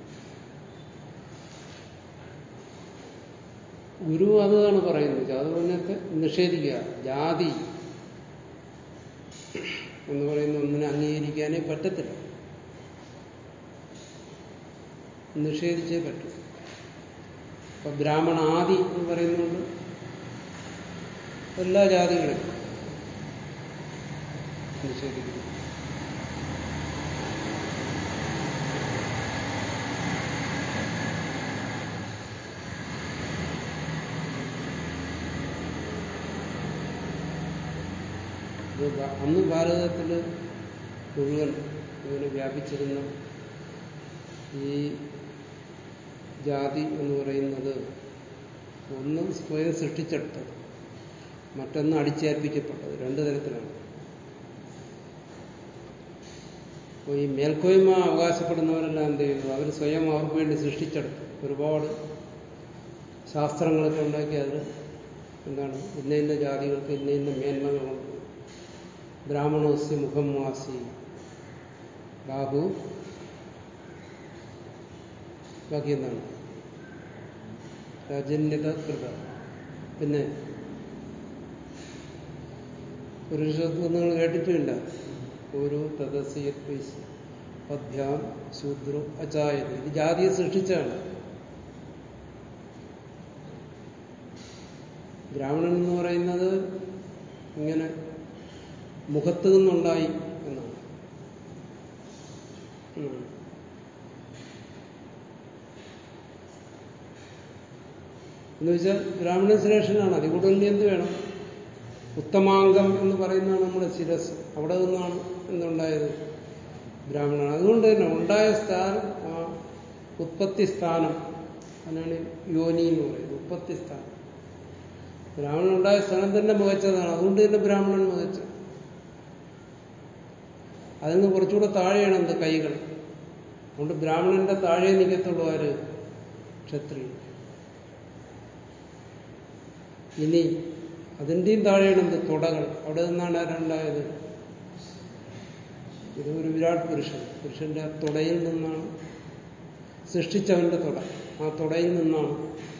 ഗുരു അതാണ് പറയുന്നത് ചാതുർവർണ്ണയത്തെ നിഷേധിക്കുക ജാതി എന്ന് പറയുന്ന ഒന്നിനെ അംഗീകരിക്കാനേ പറ്റത്തില്ല നിഷേധിച്ചേ പറ്റും ഇപ്പൊ ബ്രാഹ്മണ ആദി എന്ന് പറയുന്നുണ്ട് എല്ലാ ജാതികളും നിഷേധിക്കുന്നു ഇത് ഭ- അന്ന് ഭാരതത്തിൽ മുഴുവൻ ഇങ്ങനെ വ്യാപിച്ചിരുന്ന ഈ ജാതി എന്ന് പറയുന്നത് ഒന്ന് സ്വയം സൃഷ്ടിച്ചെടുത്തത് മറ്റൊന്ന് അടിച്ചേൽപ്പിക്കപ്പെട്ടത് രണ്ടു തരത്തിലാണ് അപ്പോൾ ഈ മേൽക്കോയ്മ അവകാശപ്പെടുന്നവരെല്ലാം എന്ത് ചെയ്യുന്നു അവർ സ്വയം അവർക്ക് വേണ്ടി സൃഷ്ടിച്ചെടുത്തു ഒരുപാട് ശാസ്ത്രങ്ങളൊക്കെ ഉണ്ടാക്കി അതിൽ എന്താണ് ഇന്ന ഇന്ന ജാതികൾക്ക് ഇന്ന ഇന്ന മേന്മകളുണ്ട് ബ്രാഹ്മണോസ്യ മുഖം വാസി ബാഹു ബാക്കി എന്താണ് രജന്യത കൃത പിന്നെ പുരുഷത്വം നിങ്ങൾ കേട്ടിട്ടില്ല ഒരു തദസ്യ പദ്ഭ്യാം ശൂദ്രോ അചായത് ഇത് ജാതിയെ സൃഷ്ടിച്ചാണ് ബ്രാഹ്മണൻ എന്ന് പറയുന്നത് ഇങ്ങനെ മുഖത്ത് നിന്നുണ്ടായി എന്നാണ് ഉം. എന്ന് വെച്ചാൽ ബ്രാഹ്മണ ശ്രേഷ്ഠനാണ് അതിൽ കൂടുതൽ എന്ത് വേണം ഉത്തമാംഗം എന്ന് പറയുന്നതാണ് നമ്മുടെ ശിരസ് അവിടെ നിന്നാണ് എന്തുണ്ടായത് ബ്രാഹ്മണൻ അതുകൊണ്ട് തന്നെ ഉണ്ടായ സ്ഥാനം ആ ഉത്പത്തി സ്ഥാനം അതിനാണ് യോനി എന്ന് പറയുന്നത് ഉത്പത്തി സ്ഥാനം ബ്രാഹ്മണൻ ഉണ്ടായ സ്ഥാനം തന്നെ മികച്ചതാണ് അതുകൊണ്ട് തന്നെ ബ്രാഹ്മണൻ മികച്ചത് അതിൽ നിന്ന് കുറച്ചുകൂടെ താഴെയാണ് എന്ത് കൈകൾ അതുകൊണ്ട് ബ്രാഹ്മണന്റെ താഴെ നിൽക്കത്തുള്ളൂ ആര് ക്ഷത്രിയൻ ഇനി അതിൻ്റെയും താഴെയാണ് എന്ത് തുടകൾ അവിടെ നിന്നാണ് ആരുണ്ടായത് ഇത് ഒരു വിരാട് പുരുഷൻ പുരുഷന്റെ ആ തുടയിൽ നിന്നാണ് സൃഷ്ടിച്ചവന്റെ തുട ആ തുടയിൽ നിന്നാണ്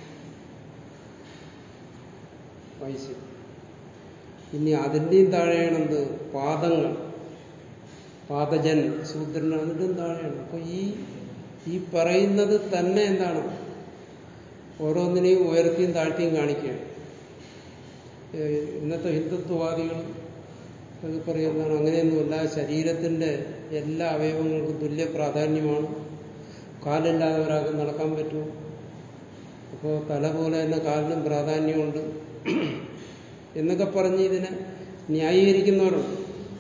വൈശ്യം ഇനി അതിൻ്റെയും താഴെയാണ് എന്ത് പാദങ്ങൾ പാദജൻ ശൂദ്രൻ അതിൻ്റെയും താഴെയാണ് അപ്പൊ ഈ ഈ പറയുന്നത് തന്നെ എന്താണ് ഓരോന്നിനെയും ഉയർത്തിയും താഴ്ത്തിയും കാണിക്കുകയാണ് ഏഹ് ഇന്നത്തെ ഹിന്ദുത്വവാദികൾ അത് പറയുന്നതാണ് അങ്ങനെയൊന്നുമല്ല ശരീരത്തിന്റെ എല്ലാ അവയവങ്ങൾക്കും തുല്യ പ്രാധാന്യമാണ് കാലില്ലാതെ ഒരാൾക്ക് നടക്കാൻ പറ്റും അപ്പോൾ തല പോലെ തന്നെ കാലിനും പ്രാധാന്യമുണ്ട് എന്നൊക്കെ പറഞ്ഞ് ഇതിനെ ന്യായീകരിക്കുന്നവരുണ്ട്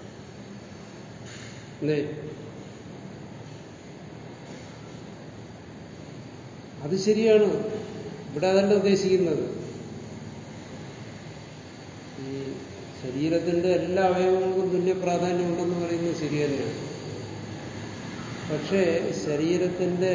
എന്തേ അത് ശരിയാണ് ഇവിടെ അതല്ല ഉദ്ദേശിക്കുന്നത് ഈ ശരീരത്തിന്റെ എല്ലാ അവയവങ്ങൾക്കും തുല്യ പ്രാധാന്യമുണ്ടെന്ന് പറയുന്നത് ശരി തന്നെയാണ് പക്ഷേ ശരീരത്തിന്റെ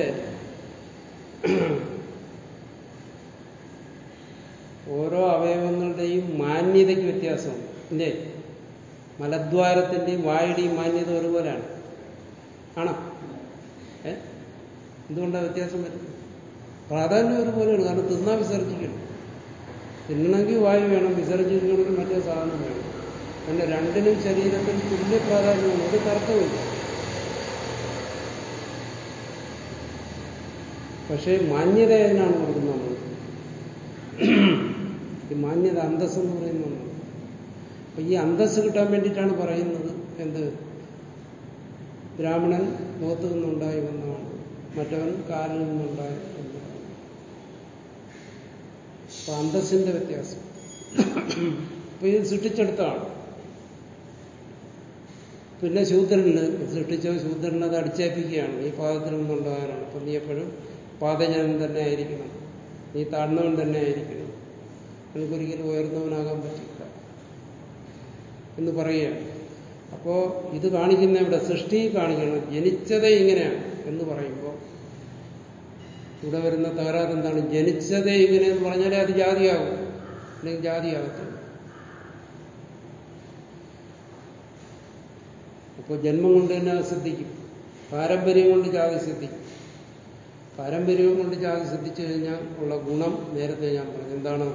ഓരോ അവയവങ്ങളുടെയും മാന്യതയ്ക്ക് വ്യത്യാസമുണ്ട് ഇല്ലേ മലദ്വാരത്തിന്റെയും വായുടെയും മാന്യത ഒരുപോലെയാണ് ആണോ ഏ എന്തുകൊണ്ടാണ് വ്യത്യാസം വരുന്നത് പ്രാധാന്യം ഒരുപോലെയാണ് കാരണം തിന്നാ വിസർജിക്കണം തിന്നണമെങ്കിൽ വായു വേണം വിസർജിക്കണമെങ്കിൽ മറ്റേ സാധനം വേണം അങ്ങനെ രണ്ടിനും ശരീരത്തിൽ തുല്യ പ്രാധാന്യമാണ് ഒരു തർക്കമില്ല പക്ഷേ മാന്യത അതിനാണ് കൊടുക്കുന്നത് നമ്മൾ ഈ മാന്യത അന്തസ് എന്ന് പറയുന്ന ഒന്നാണ് അപ്പൊ ഈ അന്തസ് കിട്ടാൻ വേണ്ടിയിട്ടാണ് പറയുന്നത് എന്ത് ബ്രാഹ്മണൻ മുഖത്ത് നിന്നുണ്ടായി വന്നതാണ് മറ്റവൻ കാലിൽ നിന്നുണ്ടായി വന്നതാണ് അപ്പൊ അന്തസ്സിന്റെ വ്യത്യാസം അപ്പൊ ഇത് സൃഷ്ടിച്ചെടുത്താണ് പിന്നെ ശൂദ്രന് സൃഷ്ടിച്ച ശൂദ്രൻ അത് അടിച്ചേൽപ്പിക്കുകയാണ് ഈ പാദത്തിൽ നിന്നുണ്ടാകാനാണ് അപ്പൊ നീ എപ്പോഴും പാദജനം തന്നെ ആയിരിക്കണം നീ താഴ്ന്നവൻ തന്നെ ആയിരിക്കണം എനിക്കൊരിക്കലും ഉയർന്നവനാകാൻ പറ്റില്ല എന്ന് പറയുകയാണ് അപ്പോ ഇത് കാണിക്കുന്ന ഇവിടെ സൃഷ്ടി കാണിക്കണം ജനിച്ചതേ ഇങ്ങനെയാണ് എന്ന് പറയുമ്പോൾ ഇവിടെ വരുന്ന തകരാറ് എന്താണ് ജനിച്ചതേ ഇങ്ങനെയെന്ന് പറഞ്ഞാലേ അത് ജാതിയാകും അല്ലെങ്കിൽ ജാതിയാകത്തില്ല അപ്പോൾ ജന്മം കൊണ്ട് തന്നെ അത് സിദ്ധിക്കും പാരമ്പര്യം കൊണ്ട് ജാതി സിദ്ധിക്കും പാരമ്പര്യവും കൊണ്ട് ജാതി സിദ്ധിച്ചു കഴിഞ്ഞാൽ ഉള്ള ഗുണം നേരത്തെ ഞാൻ പറഞ്ഞു എന്താണ്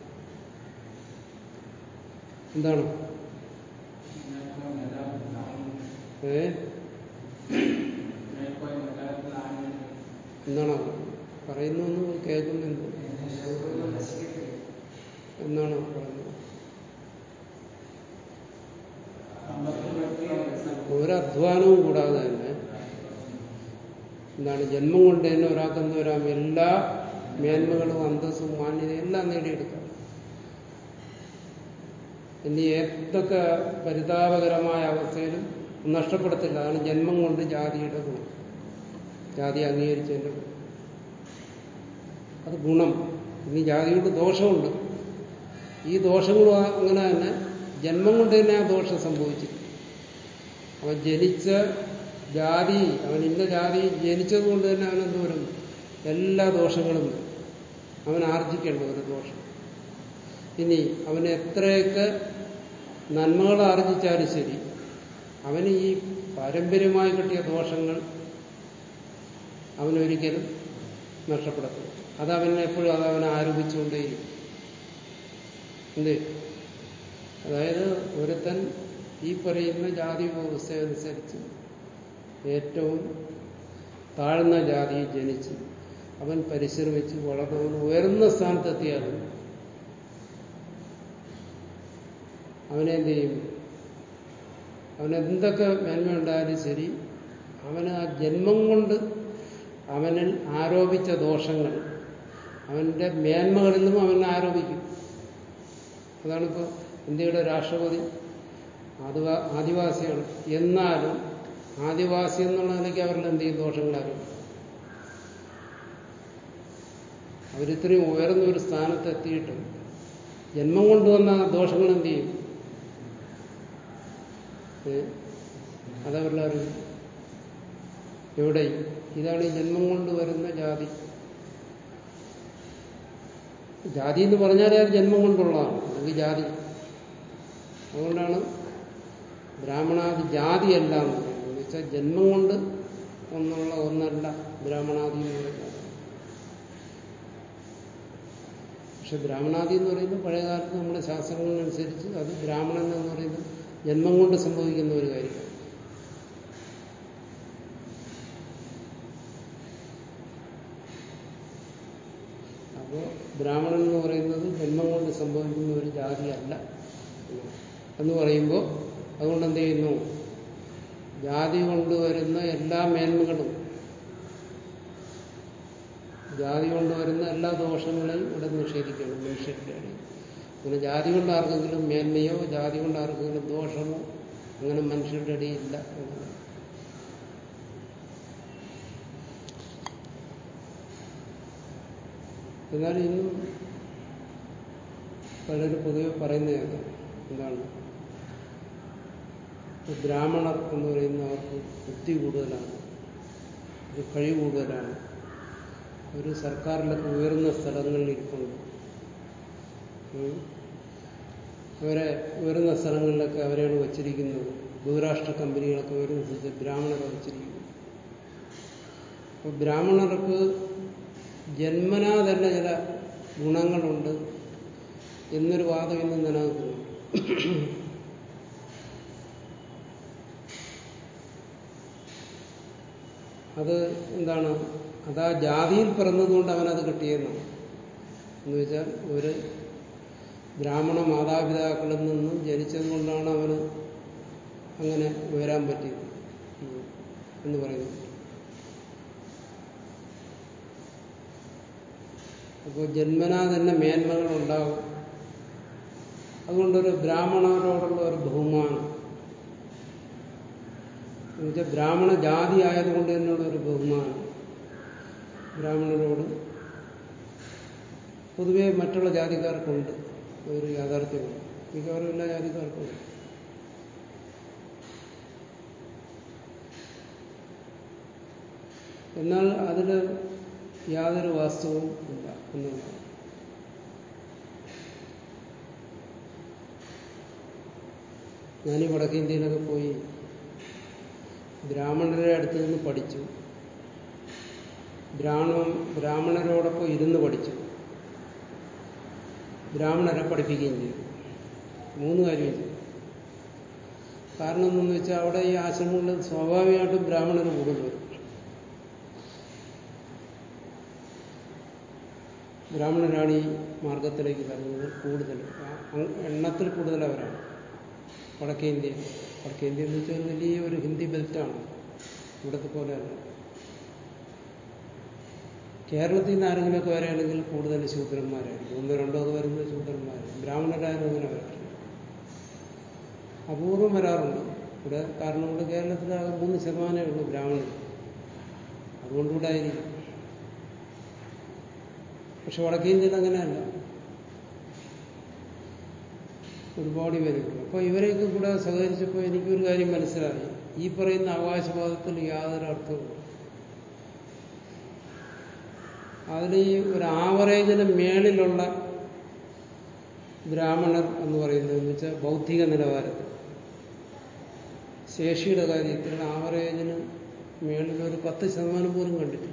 എന്താണ് ഏ എന്താണോ പറയുന്നൊന്നും കേൾക്കുന്നുണ്ട് എന്നാണോ പറയുന്നത് ഒരധ്വാനവും കൂടാതെ തന്നെ എന്താണ് ജന്മം കൊണ്ട് തന്നെ ഒരാൾക്ക് എന്ത് വരാം എല്ലാ മേന്മകളും അന്തസ്സും മാന്യതയും എല്ലാം നേടിയെടുക്കാം ഇനി ഏതൊക്കെ പരിതാപകരമായ അവസ്ഥയിലും നഷ്ടപ്പെടത്തില്ല അതാണ് ജന്മം കൊണ്ട് ജാതിയുടെ ഗുണം ജാതി അംഗീകരിച്ചതിന്റെ ഗുണം അത് ഗുണം ഇനി ജാതിയുടെ ദോഷമുണ്ട് ഈ ദോഷങ്ങളും അങ്ങനെ തന്നെ ജന്മം കൊണ്ട് തന്നെ ആ ദോഷം സംഭവിച്ചിരിക്കും അവൻ ജനിച്ച ജാതി അവൻ ഇന്ന ജാതി ജനിച്ചത് കൊണ്ട് തന്നെ അവൻ എന്ത് വരും എല്ലാ ദോഷങ്ങളും വരും അവൻ ആർജിക്കേണ്ട ഒരു ദോഷം ഇനി അവൻ എത്രയൊക്കെ നന്മകൾ ആർജിച്ചാലും ശരി അവന് ഈ പാരമ്പര്യമായി കിട്ടിയ ദോഷങ്ങൾ അവനൊരിക്കലും നഷ്ടപ്പെടത്തില്ല അത് അവനെ എപ്പോഴും അത് അവനെ ആരോപിച്ചുകൊണ്ടേയിരിക്കും എന്തേ അതായത് ഒരുത്തൻ ഈ പറയുന്ന ജാതി വ്യവസ്ഥ അനുസരിച്ച് ഏറ്റവും താഴ്ന്ന ജാതിയിൽ ജനിച്ച് അവൻ പരിശ്രമിച്ച് വളർന്നവൻ ഉയർന്ന സ്ഥാനത്തെത്തിയാലും അവനെന്ത് ചെയ്യും അവനെന്തൊക്കെ മേന്മയുണ്ടായാലും ശരി അവന് ആ ജന്മം കൊണ്ട് അവനിൽ ആരോപിച്ച ദോഷങ്ങൾ അവന്റെ മേന്മകളിൽ നിന്നും അവൻ ആരോപിക്കും അതാണിപ്പോൾ ഇന്ത്യയുടെ രാഷ്ട്രപതി ആദിവാ ആദിവാസിയാണ് എന്നാലും ആദിവാസി എന്നുള്ള നിലയ്ക്ക് അവരിൽ എന്ത് ചെയ്യും ദോഷങ്ങൾ ആരോപിക്കും അവരിത്രയും ഉയർന്ന ഒരു സ്ഥാനത്ത് എത്തിയിട്ടും ജന്മം കൊണ്ടുവന്ന ദോഷങ്ങൾ എന്ത് ചെയ്യും അതവരുടെ അറിവ് എവിടെ ഇതാണ് ഈ ജന്മം കൊണ്ട് വരുന്ന ജാതി ജാതി എന്ന് പറഞ്ഞാലേ അത് ജന്മം കൊണ്ടുള്ളതാണ് അല്ലെങ്കിൽ ജാതി അതുകൊണ്ടാണ് ബ്രാഹ്മണാദി ജാതിയല്ല എന്ന് പറയുന്നത് എന്ന് വെച്ചാൽ ജന്മം കൊണ്ട് ഒന്നുള്ള ഒന്നല്ല ബ്രാഹ്മണാദി എന്ന് പറയുന്നത് പക്ഷെ ബ്രാഹ്മണാദി എന്ന് പറയുന്നത് പഴയകാലത്ത് നമ്മുടെ ശാസ്ത്രങ്ങളനുസരിച്ച് അത് ബ്രാഹ്മണൻ എന്ന് പറയുന്നത് ജന്മം കൊണ്ട് സംഭവിക്കുന്ന ഒരു കാര്യമാണ് അപ്പോൾ ബ്രാഹ്മണൻ എന്ന് പറയുന്നത് ജന്മം കൊണ്ട് സംഭവിക്കുന്ന ഒരു ജാതിയല്ല എന്ന് പറയുമ്പോൾ അതുകൊണ്ട് എന്ത് ചെയ്യുന്നു ജാതി കൊണ്ടുവരുന്ന എല്ലാ മേന്മകളും ജാതി കൊണ്ടുവരുന്ന എല്ലാ ദോഷങ്ങളെയും ഇവിടെ നിഷേധിക്കണം മനുഷ്യരുടെ ഇടയിൽ അങ്ങനെ ജാതി കൊണ്ട് ആർക്കെങ്കിലും മേന്മയോ ജാതി കൊണ്ട് ആർക്കെങ്കിലും ദോഷമോ അങ്ങനെ മനുഷ്യരുടെ ഇടയിൽ ഇല്ല എന്നുള്ളത് എന്നാൽ ഇന്നും പലരും പൊതുവെ പറയുന്നത് എന്താണ് ബ്രാഹ്മണർ എന്ന് പറയുന്നവർക്ക് ബുദ്ധി കൂടുതലാണ് ഒരു കഴിവ് കൂടുതലാണ് ഒരു സർക്കാരിലൊക്കെ ഉയർന്ന സ്ഥലങ്ങളിൽ ഇരിപ്പുണ്ട് അവരെ ഉയർന്ന സ്ഥലങ്ങളിലൊക്കെ അവരെയാണ് വച്ചിരിക്കുന്നത് ബഹുരാഷ്ട്ര കമ്പനികളൊക്കെ വരുന്ന സ്ഥലത്ത് ബ്രാഹ്മണരെ വച്ചിരിക്കുന്നു അപ്പോൾ ബ്രാഹ്മണർക്ക് ജന്മനാ തന്നെ ചില ഗുണങ്ങളുണ്ട് എന്നൊരു വാദം ഇന്ന് നിലനിൽക്കുന്നുണ്ട് അത് എന്താണ് അതാ ജാതിയിൽ പിറന്നതുകൊണ്ട് അവനത് കിട്ടിയെന്നാണ് എന്ന് വെച്ചാൽ ഒരു ബ്രാഹ്മണ മാതാപിതാക്കളിൽ നിന്നും ജനിച്ചത് കൊണ്ടാണ് അവന് അങ്ങനെ ഉയരാൻ പറ്റിയത് എന്ന് പറയുന്നു അപ്പോൾ ജന്മനാ തന്നെ മേന്മകൾ ഉണ്ടാകും അതുകൊണ്ടൊരു ബ്രാഹ്മണരോടുള്ള ഒരു ബഹുമാനം എന്നുവെച്ചാൽ ബ്രാഹ്മണ ജാതി ആയതുകൊണ്ട് തന്നെയുള്ള ഒരു ബഹുമാനം ബ്രാഹ്മണരോട് പൊതുവെ മറ്റുള്ള ജാതിക്കാർക്കുണ്ട് ഒരു യാഥാർത്ഥ്യമാണ് മിക്കവാറും എല്ലാ ജാതിക്കാർക്കും എന്നാൽ അതിൽ യാതൊരു വാസ്തവവും ഇല്ല എന്നുള്ളതാണ് ഞാൻ ഈ വടക്കേന്ത്യയിലൊക്കെ പോയി ബ്രാഹ്മണരുടെ അടുത്ത് നിന്ന് പഠിച്ചു ബ്രാഹ്മണ ബ്രാഹ്മണരോടൊപ്പം ഇരുന്ന് പഠിച്ചു ബ്രാഹ്മണരെ പഠിപ്പിക്കുകയും ചെയ്തു മൂന്ന് കാര്യം ചെയ്തു കാരണം എന്തെന്ന് വെച്ചാൽ അവിടെ ഈ ആശ്രമങ്ങളിൽ സ്വാഭാവികമായിട്ടും ബ്രാഹ്മണർ കൂടുതൽ വരും ബ്രാഹ്മണരാണ് ഈ മാർഗത്തിലേക്ക് വരുന്നത് കൂടുതൽ എണ്ണത്തിൽ കൂടുതൽ അവരാണ് വടക്കേ ഇന്ത്യയിൽ വടക്കേ ഇന്ത്യ എന്ന് വെച്ചാൽ വലിയ ഒരു ഹിന്ദി ബെൽറ്റാണ് ഇവിടത്തെ പോലെയല്ല കേരളത്തിൽ നിന്ന് ആരെങ്കിലുമൊക്കെ വരികയാണെങ്കിൽ കൂടുതൽ ശൂദ്രന്മാരായിരിക്കും ഒന്നോ രണ്ടോ അത് വരുന്നത് ശൂദ്രന്മാരായിരിക്കും ബ്രാഹ്മണരായാലും അങ്ങനെ വരാറില്ല അപൂർവം വരാറുണ്ട് ഇവിടെ കാരണം ഇവിടെ കേരളത്തിലാകെ മൂന്ന് ശതമാനമേ ഉള്ളൂ ബ്രാഹ്മണർ അതുകൊണ്ടുകൂടെ ആയിരിക്കും പക്ഷെ വടക്കേ ഇന്ത്യയിൽ അങ്ങനെയല്ല ഒരുപാട് പേരുണ്ട് അപ്പോൾ ഇവരെയൊക്കെ കൂടെ സഹകരിച്ചപ്പോൾ എനിക്കൊരു കാര്യം മനസ്സിലായി ഈ പറയുന്ന അവകാശവാദത്തിൽ യാതൊരു അർത്ഥവും അതിൽ ഈ ഒരു ആവറേജിന് മേളിലുള്ള ബ്രാഹ്മണർ എന്ന് പറയുന്നത് എന്ന് വെച്ചാൽ ബൗദ്ധിക നിലവാരത്തിൽ ശേഷിയുടെ കാര്യത്തിൽ ആവറേജിന് മേളിലൊരു പത്ത് ശതമാനം പോലും കണ്ടിട്ടില്ല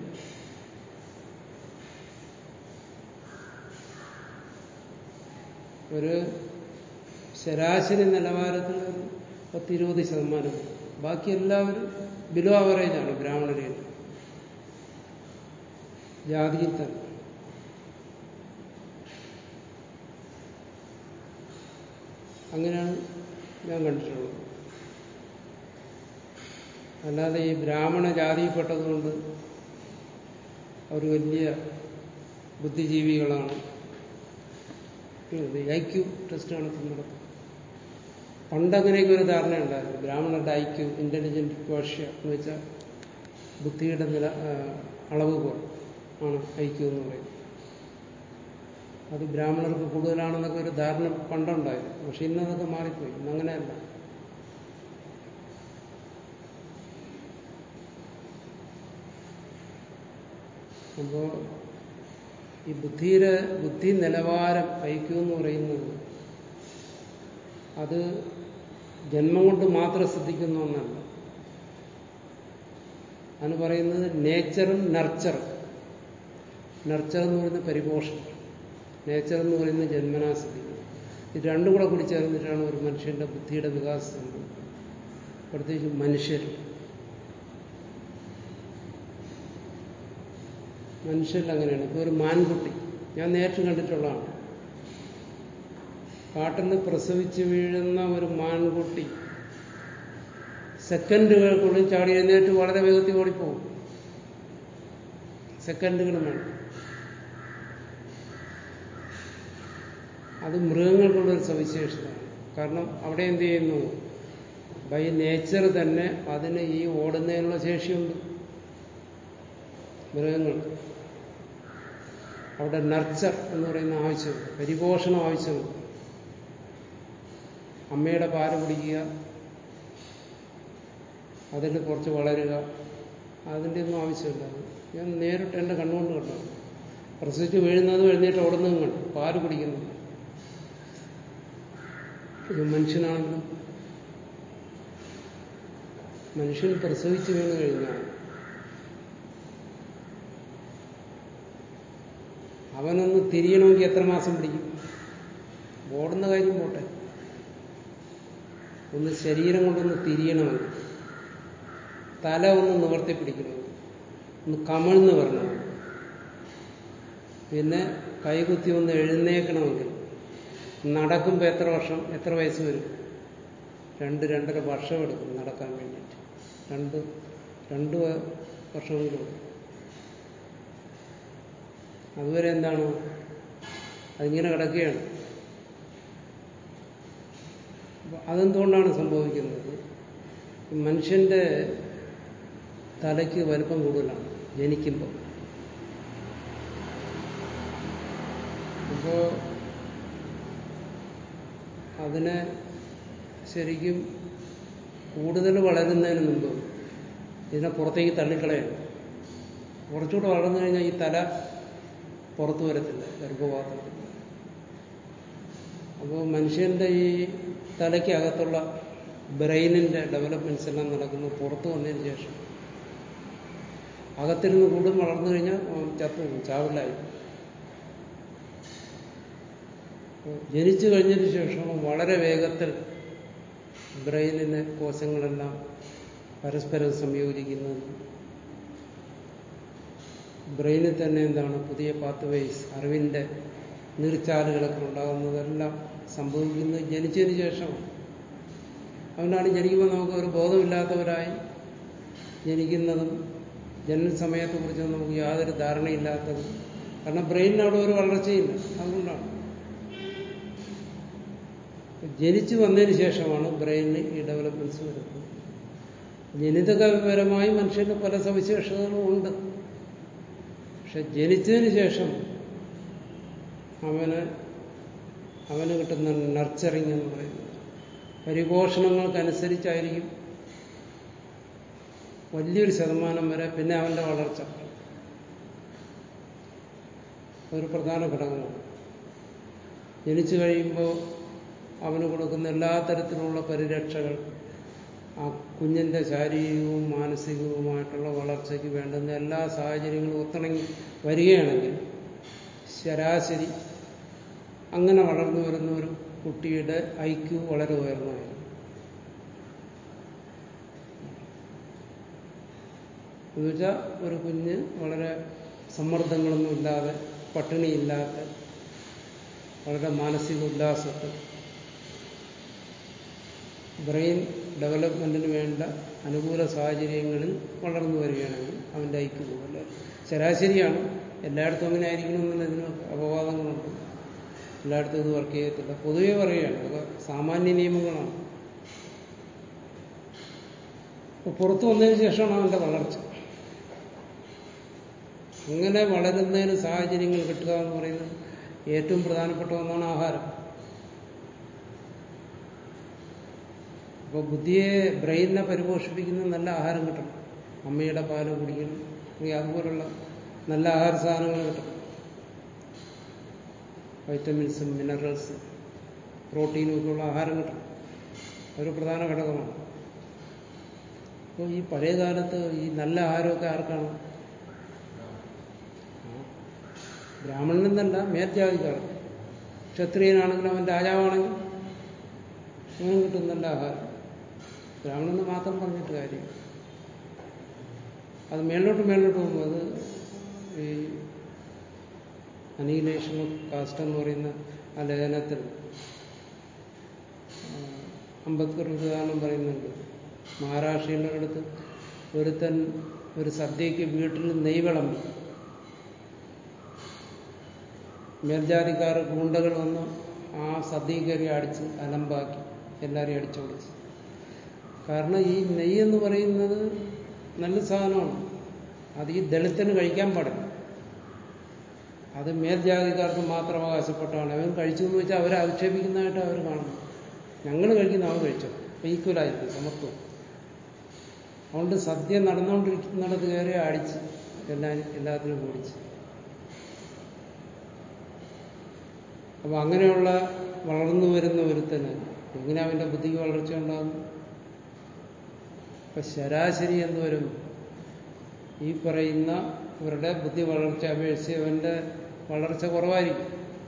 ഒരു ശരാശരി നിലവാരത്തിൽ ഒരു പത്തിരുപത് ശതമാനം ബാക്കി എല്ലാവരും ബിലോ ആവറേജാണ് ബ്രാഹ്മണരിൽ ജാതിയിൽ തന്നെ അങ്ങനെയാണ് ഞാൻ കണ്ടിട്ടുള്ളത് അല്ലാതെ ഈ ബ്രാഹ്മണ ജാതിയിൽപ്പെട്ടതുകൊണ്ട് അവർ വലിയ ബുദ്ധിജീവികളാണ് ഐ ക്യു ടെസ്റ്റ് നടത്തുന്നത് പണ്ടങ്ങനെയൊക്കെ ഒരു ധാരണ ഉണ്ടായിരുന്നു ബ്രാഹ്മണരുടെ ഐ ക്യു ഇന്റലിജന്റ് ക്വാഷ്യ എന്ന് വെച്ചാൽ ബുദ്ധിയുടെ നില അളവ് ആണ് ഐ ക്യു എന്ന് പറയുന്നത് അത് ബ്രാഹ്മണർക്ക് കൂടുതലാണെന്നൊക്കെ ഒരു ധാരണ പണ്ടുണ്ടായിരുന്നു പക്ഷെ ഇന്നതൊക്കെ മാറിപ്പോയി ഇന്നങ്ങനെയല്ല അപ്പോ ഈ ബുദ്ധിയുടെ ബുദ്ധി നിലവാരം ഐക്യം എന്ന് പറയുന്നത് അത് ജന്മം കൊണ്ട് മാത്രം ശ്രദ്ധിക്കുന്ന ഒന്നല്ല അതിന് പറയുന്നത് നേച്ചറും നർച്ചറും നർച്ചർ എന്ന് പറയുന്നത് പരിപോഷണം നേച്ചർ എന്ന് പറയുന്നത് ജന്മനാസ്ഥിതി ഇത് രണ്ടും കൂടെ കൂടി ചേർന്നിട്ടാണ് ഒരു മനുഷ്യന്റെ ബുദ്ധിയുടെ വികാസം സംഭവിക്കുന്നത് പ്രത്യേകിച്ച് മനുഷ്യർ മനുഷ്യരിൽ അങ്ങനെയാണ് ഇപ്പോൾ ഒരു മാൻകുട്ടി ഞാൻ നേരിട്ട് കണ്ടിട്ടുള്ളതാണ് കാട്ടിൽ നിന്ന് പ്രസവിച്ച് വീഴുന്ന ഒരു മാൻകുട്ടി സെക്കൻഡുകൾക്കുള്ളിൽ ചാടി എഴുന്നേറ്റ് വളരെ വേഗത്തിൽ ഓടിപ്പോകും സെക്കൻഡുകളും വേണം അത് മൃഗങ്ങൾക്കുള്ളൊരു സവിശേഷതയാണ് കാരണം അവിടെ എന്ത് ചെയ്യുന്നു ബൈ നേച്ചർ തന്നെ അതിന് ഈ ഓടുന്നതിനുള്ള ശേഷിയുണ്ട് മൃഗങ്ങൾ അവിടെ നർച്ചർ എന്ന് പറയുന്ന ആവശ്യമുണ്ട് പരിപോഷണം ആവശ്യമുണ്ട് അമ്മയുടെ പാല് കുടിക്കുക അതിൽ കുറച്ച് വളരുക അതിൻ്റെ ഒന്നും ആവശ്യമില്ല ഞാൻ നേരിട്ട് എൻ്റെ കണ്ണുകൊണ്ട് കണ്ടു പ്രസവിച്ച് വീഴുന്നതും എഴുന്നേറ്റ് ഓടുന്നതും കണ്ടു പാല് കുടിക്കുന്നത് ഇത് മനുഷ്യനാണെങ്കിലും മനുഷ്യൻ പ്രസവിച്ച് വീണ് കഴിഞ്ഞാൽ അവനൊന്ന് തിരിയണമെങ്കിൽ എത്ര മാസം പിടിക്കും ഓടുന്ന കാര്യം പോട്ടെ ഒന്ന് ശരീരം കൊണ്ടൊന്ന് തിരിയണമെങ്കിൽ തല ഒന്ന് നിവർത്തി പിടിക്കണം ഒന്ന് കമഴ്ന്ന് വരണം പിന്നെ കൈകുത്തി ഒന്ന് എഴുന്നേക്കണമെങ്കിൽ നടക്കുമ്പോൾ എത്ര വർഷം എത്ര വയസ്സ് വരും രണ്ട് രണ്ടര വർഷം എടുക്കും നടക്കാൻ വേണ്ടിയിട്ട് രണ്ട് രണ്ട് വർഷമെങ്കിലും അതുവരെ എന്താണ് അതിങ്ങനെ കിടക്കുകയാണ് അതെന്തുകൊണ്ടാണ് സംഭവിക്കുന്നത് മനുഷ്യന്റെ തലയ്ക്ക് വലുപ്പം കൂടുതലാണ് ജനിക്കുമ്പോൾ അപ്പോ അതിനെ ശരിക്കും കൂടുതൽ വളരുന്നതിന് മുമ്പ് ഇതിനെ പുറത്തേക്ക് തള്ളിക്കളയണം കുറച്ചുകൂടെ വളർന്നു കഴിഞ്ഞാൽ ഈ തല പുറത്തു വരത്തില്ല ഗർഭപാത്രത്തിൽ അപ്പോൾ മനുഷ്യന്റെ ഈ തലയ്ക്കകത്തുള്ള ബ്രെയിനിന്റെ ഡെവലപ്മെന്റ്സ് എല്ലാം നടക്കുന്നത് പുറത്തു വന്നതിന് ശേഷം അകത്തിരുന്ന് കൂടും വളർന്നു കഴിഞ്ഞാൽ ചത്തു ചാവില്ലായി ജനിച്ചു കഴിഞ്ഞതിന് ശേഷം വളരെ വേഗത്തിൽ ബ്രെയിനിലെ കോശങ്ങളെല്ലാം പരസ്പരം സംയോജിക്കുന്നത് ബ്രെയിനിൽ തന്നെ എന്താണ് പുതിയ പാത്വേസ് അറിവിന്റെ നീർച്ചാലുകളൊക്കെ ഉണ്ടാകുന്നതെല്ലാം സംഭവിക്കുന്നത് ജനിച്ചതിന് ശേഷമാണ് അതുകൊണ്ടാണ് ജനിക്കുമ്പോൾ നമുക്ക് ഒരു ബോധമില്ലാത്തവരായി ജനിക്കുന്നതും ജനന സമയത്തെക്കുറിച്ച് നമുക്ക് യാതൊരു ധാരണയില്ലാത്തതും കാരണം ബ്രെയിനിന് അവിടെ ഒരു വളർച്ചയില്ല അതുകൊണ്ടാണ് ജനിച്ചു വന്നതിന് ശേഷമാണ് ബ്രെയിനിന് ഈ ഡെവലപ്മെന്റ്സ് വരുന്നത് ജനിതകപരമായി മനുഷ്യന് പല സവിശേഷതകളും ഉണ്ട് പക്ഷെ ജനിച്ചതിന് ശേഷം അവന് അവന് കിട്ടുന്ന നർച്ചറിങ് എന്ന് പറയുന്നത് പരിപോഷണങ്ങൾക്കനുസരിച്ചായിരിക്കും വലിയൊരു ശതമാനം വരെ പിന്നെ അവന്റെ വളർച്ച ഒരു പ്രധാന ഘടകമാണ് ജനിച്ചു കഴിയുമ്പോൾ അവന് കൊടുക്കുന്ന എല്ലാ തരത്തിലുള്ള പരിരക്ഷകൾ ആ കുഞ്ഞിന്റെ ശാരീരികവും മാനസികവുമായിട്ടുള്ള വളർച്ചയ്ക്ക് വേണ്ടുന്ന എല്ലാ സാഹചര്യങ്ങളും ഒത്തിണങ്ങി വരികയാണെങ്കിൽ ശരാശരി അങ്ങനെ വളർന്നു വരുന്ന ഒരു കുട്ടിയുടെ ഐക്യു വളരെ ഉയർന്നതായിരുന്നു എന്നുവെച്ചാൽ ഒരു കുഞ്ഞ് വളരെ സമ്മർദ്ദങ്ങളൊന്നും ഇല്ലാതെ പട്ടിണിയില്ലാത്ത വളരെ മാനസിക ഉല്ലാസത്തിൽ ബ്രെയിൻ ഡെവലപ്മെന്റിന് വേണ്ട അനുകൂല സാഹചര്യങ്ങളിൽ വളർന്നു വരികയാണെങ്കിൽ അവന്റെ ഐക്യു പോലെ ശരാശരിയാണ് എല്ലായിടത്തും അങ്ങനെ ആയിരിക്കണമെന്നില്ല ഇതിന് അപവാദങ്ങളുണ്ട് എല്ലായിടത്തും ഇത് വർക്ക് ചെയ്യത്തില്ല പൊതുവെ പറയുകയാണ് അതൊക്കെ സാമാന്യ നിയമങ്ങളാണ് അപ്പൊ പുറത്തു വന്നതിന് ശേഷമാണ് അവന്റെ വളർച്ച അങ്ങനെ വളരുന്നതിന് സാഹചര്യങ്ങൾ കിട്ടുക എന്ന് പറയുന്നത് ഏറ്റവും പ്രധാനപ്പെട്ട ഒന്നാണ് ആഹാരം അപ്പോൾ ബുദ്ധിയെ ബ്രെയിനിനെ പരിപോഷിപ്പിക്കുന്ന നല്ല ആഹാരം കിട്ടണം അമ്മയുടെ പാല് കുടിക്കണം അല്ലെങ്കിൽ അതുപോലുള്ള നല്ല ആഹാര സാധനങ്ങൾ കിട്ടണം വൈറ്റമിൻസും മിനറൽസും പ്രോട്ടീനും ഒക്കെയുള്ള ആഹാരം കിട്ടണം അതൊരു പ്രധാന ഘടകമാണ് അപ്പോൾ ഈ പഴയ കാലത്ത് ഈ നല്ല ആഹാരമൊക്കെ ആർക്കാണ് ബ്രാഹ്മണനെന്നല്ല മേൽജാതിക്കാർക്ക് ക്ഷത്രിയനാണെങ്കിലും അവൻ രാജാവാണെങ്കിൽ അവനും കിട്ടും നല്ല ആഹാരം ബ്രാഹ്മണന് മാത്രം പറഞ്ഞിട്ട് കാര്യം അത് മേളിലോട്ട് മേളിലോട്ട് പോകുമ്പോൾ അത് ഈ അനീലേഷൻ ഓഫ് കാസ്റ്റ് എന്ന് പറയുന്ന ആ ലേഖനത്തിൽ അംബേദ്കർ ഒരു ഉദാഹരണം പറയുന്നുണ്ട് മഹാരാഷ്ട്രയിലെ അടുത്ത് ഒരുത്തൻ ഒരു സദ്യക്ക് വീട്ടിൽ നെയ് വിളമ്പി മേൽജാതിക്കാർ ഗുണ്ടകൾ വന്ന് ആ സദ്യ കയറി അടിച്ച് അലമ്പാക്കി എല്ലാവരെയും അടിച്ചോടിച്ച് കാരണം ഈ നെയ്യ് എന്ന് പറയുന്നത് നല്ല സാധനമാണ് അത് ഈ ദളിത്തിന് കഴിക്കാൻ പാടില്ല അത് മേൽജാതിക്കാർക്ക് മാത്രം അവകാശപ്പെട്ടാണ് അവൻ കഴിച്ചു എന്ന് വെച്ചാൽ അവരെ ആക്ഷേപിക്കുന്നതായിട്ട് അവർ കാണുന്നു ഞങ്ങൾ കഴിക്കുന്ന അവൻ കഴിച്ചോ അപ്പൊ ഈക്വലായിരിക്കും സമത്വം അതുകൊണ്ട് സദ്യ നടന്നുകൊണ്ടിരിക്കുന്നിടത്ത് കയറി അടിച്ച് എല്ലാവരും എല്ലാത്തിനും ഓടിച്ച് അപ്പൊ അങ്ങനെയുള്ള വളർന്നു വരുന്ന ഒരുത്തന് എങ്ങനെ അവന്റെ ബുദ്ധിക്ക് വളർച്ച ഉണ്ടാകുന്നു അപ്പൊ ശരാശരി എന്ന് വരും ഈ പറയുന്ന ഇവരുടെ ബുദ്ധി വളർച്ച അപേക്ഷിച്ച് അവന്റെ വളർച്ച കുറവായിരിക്കും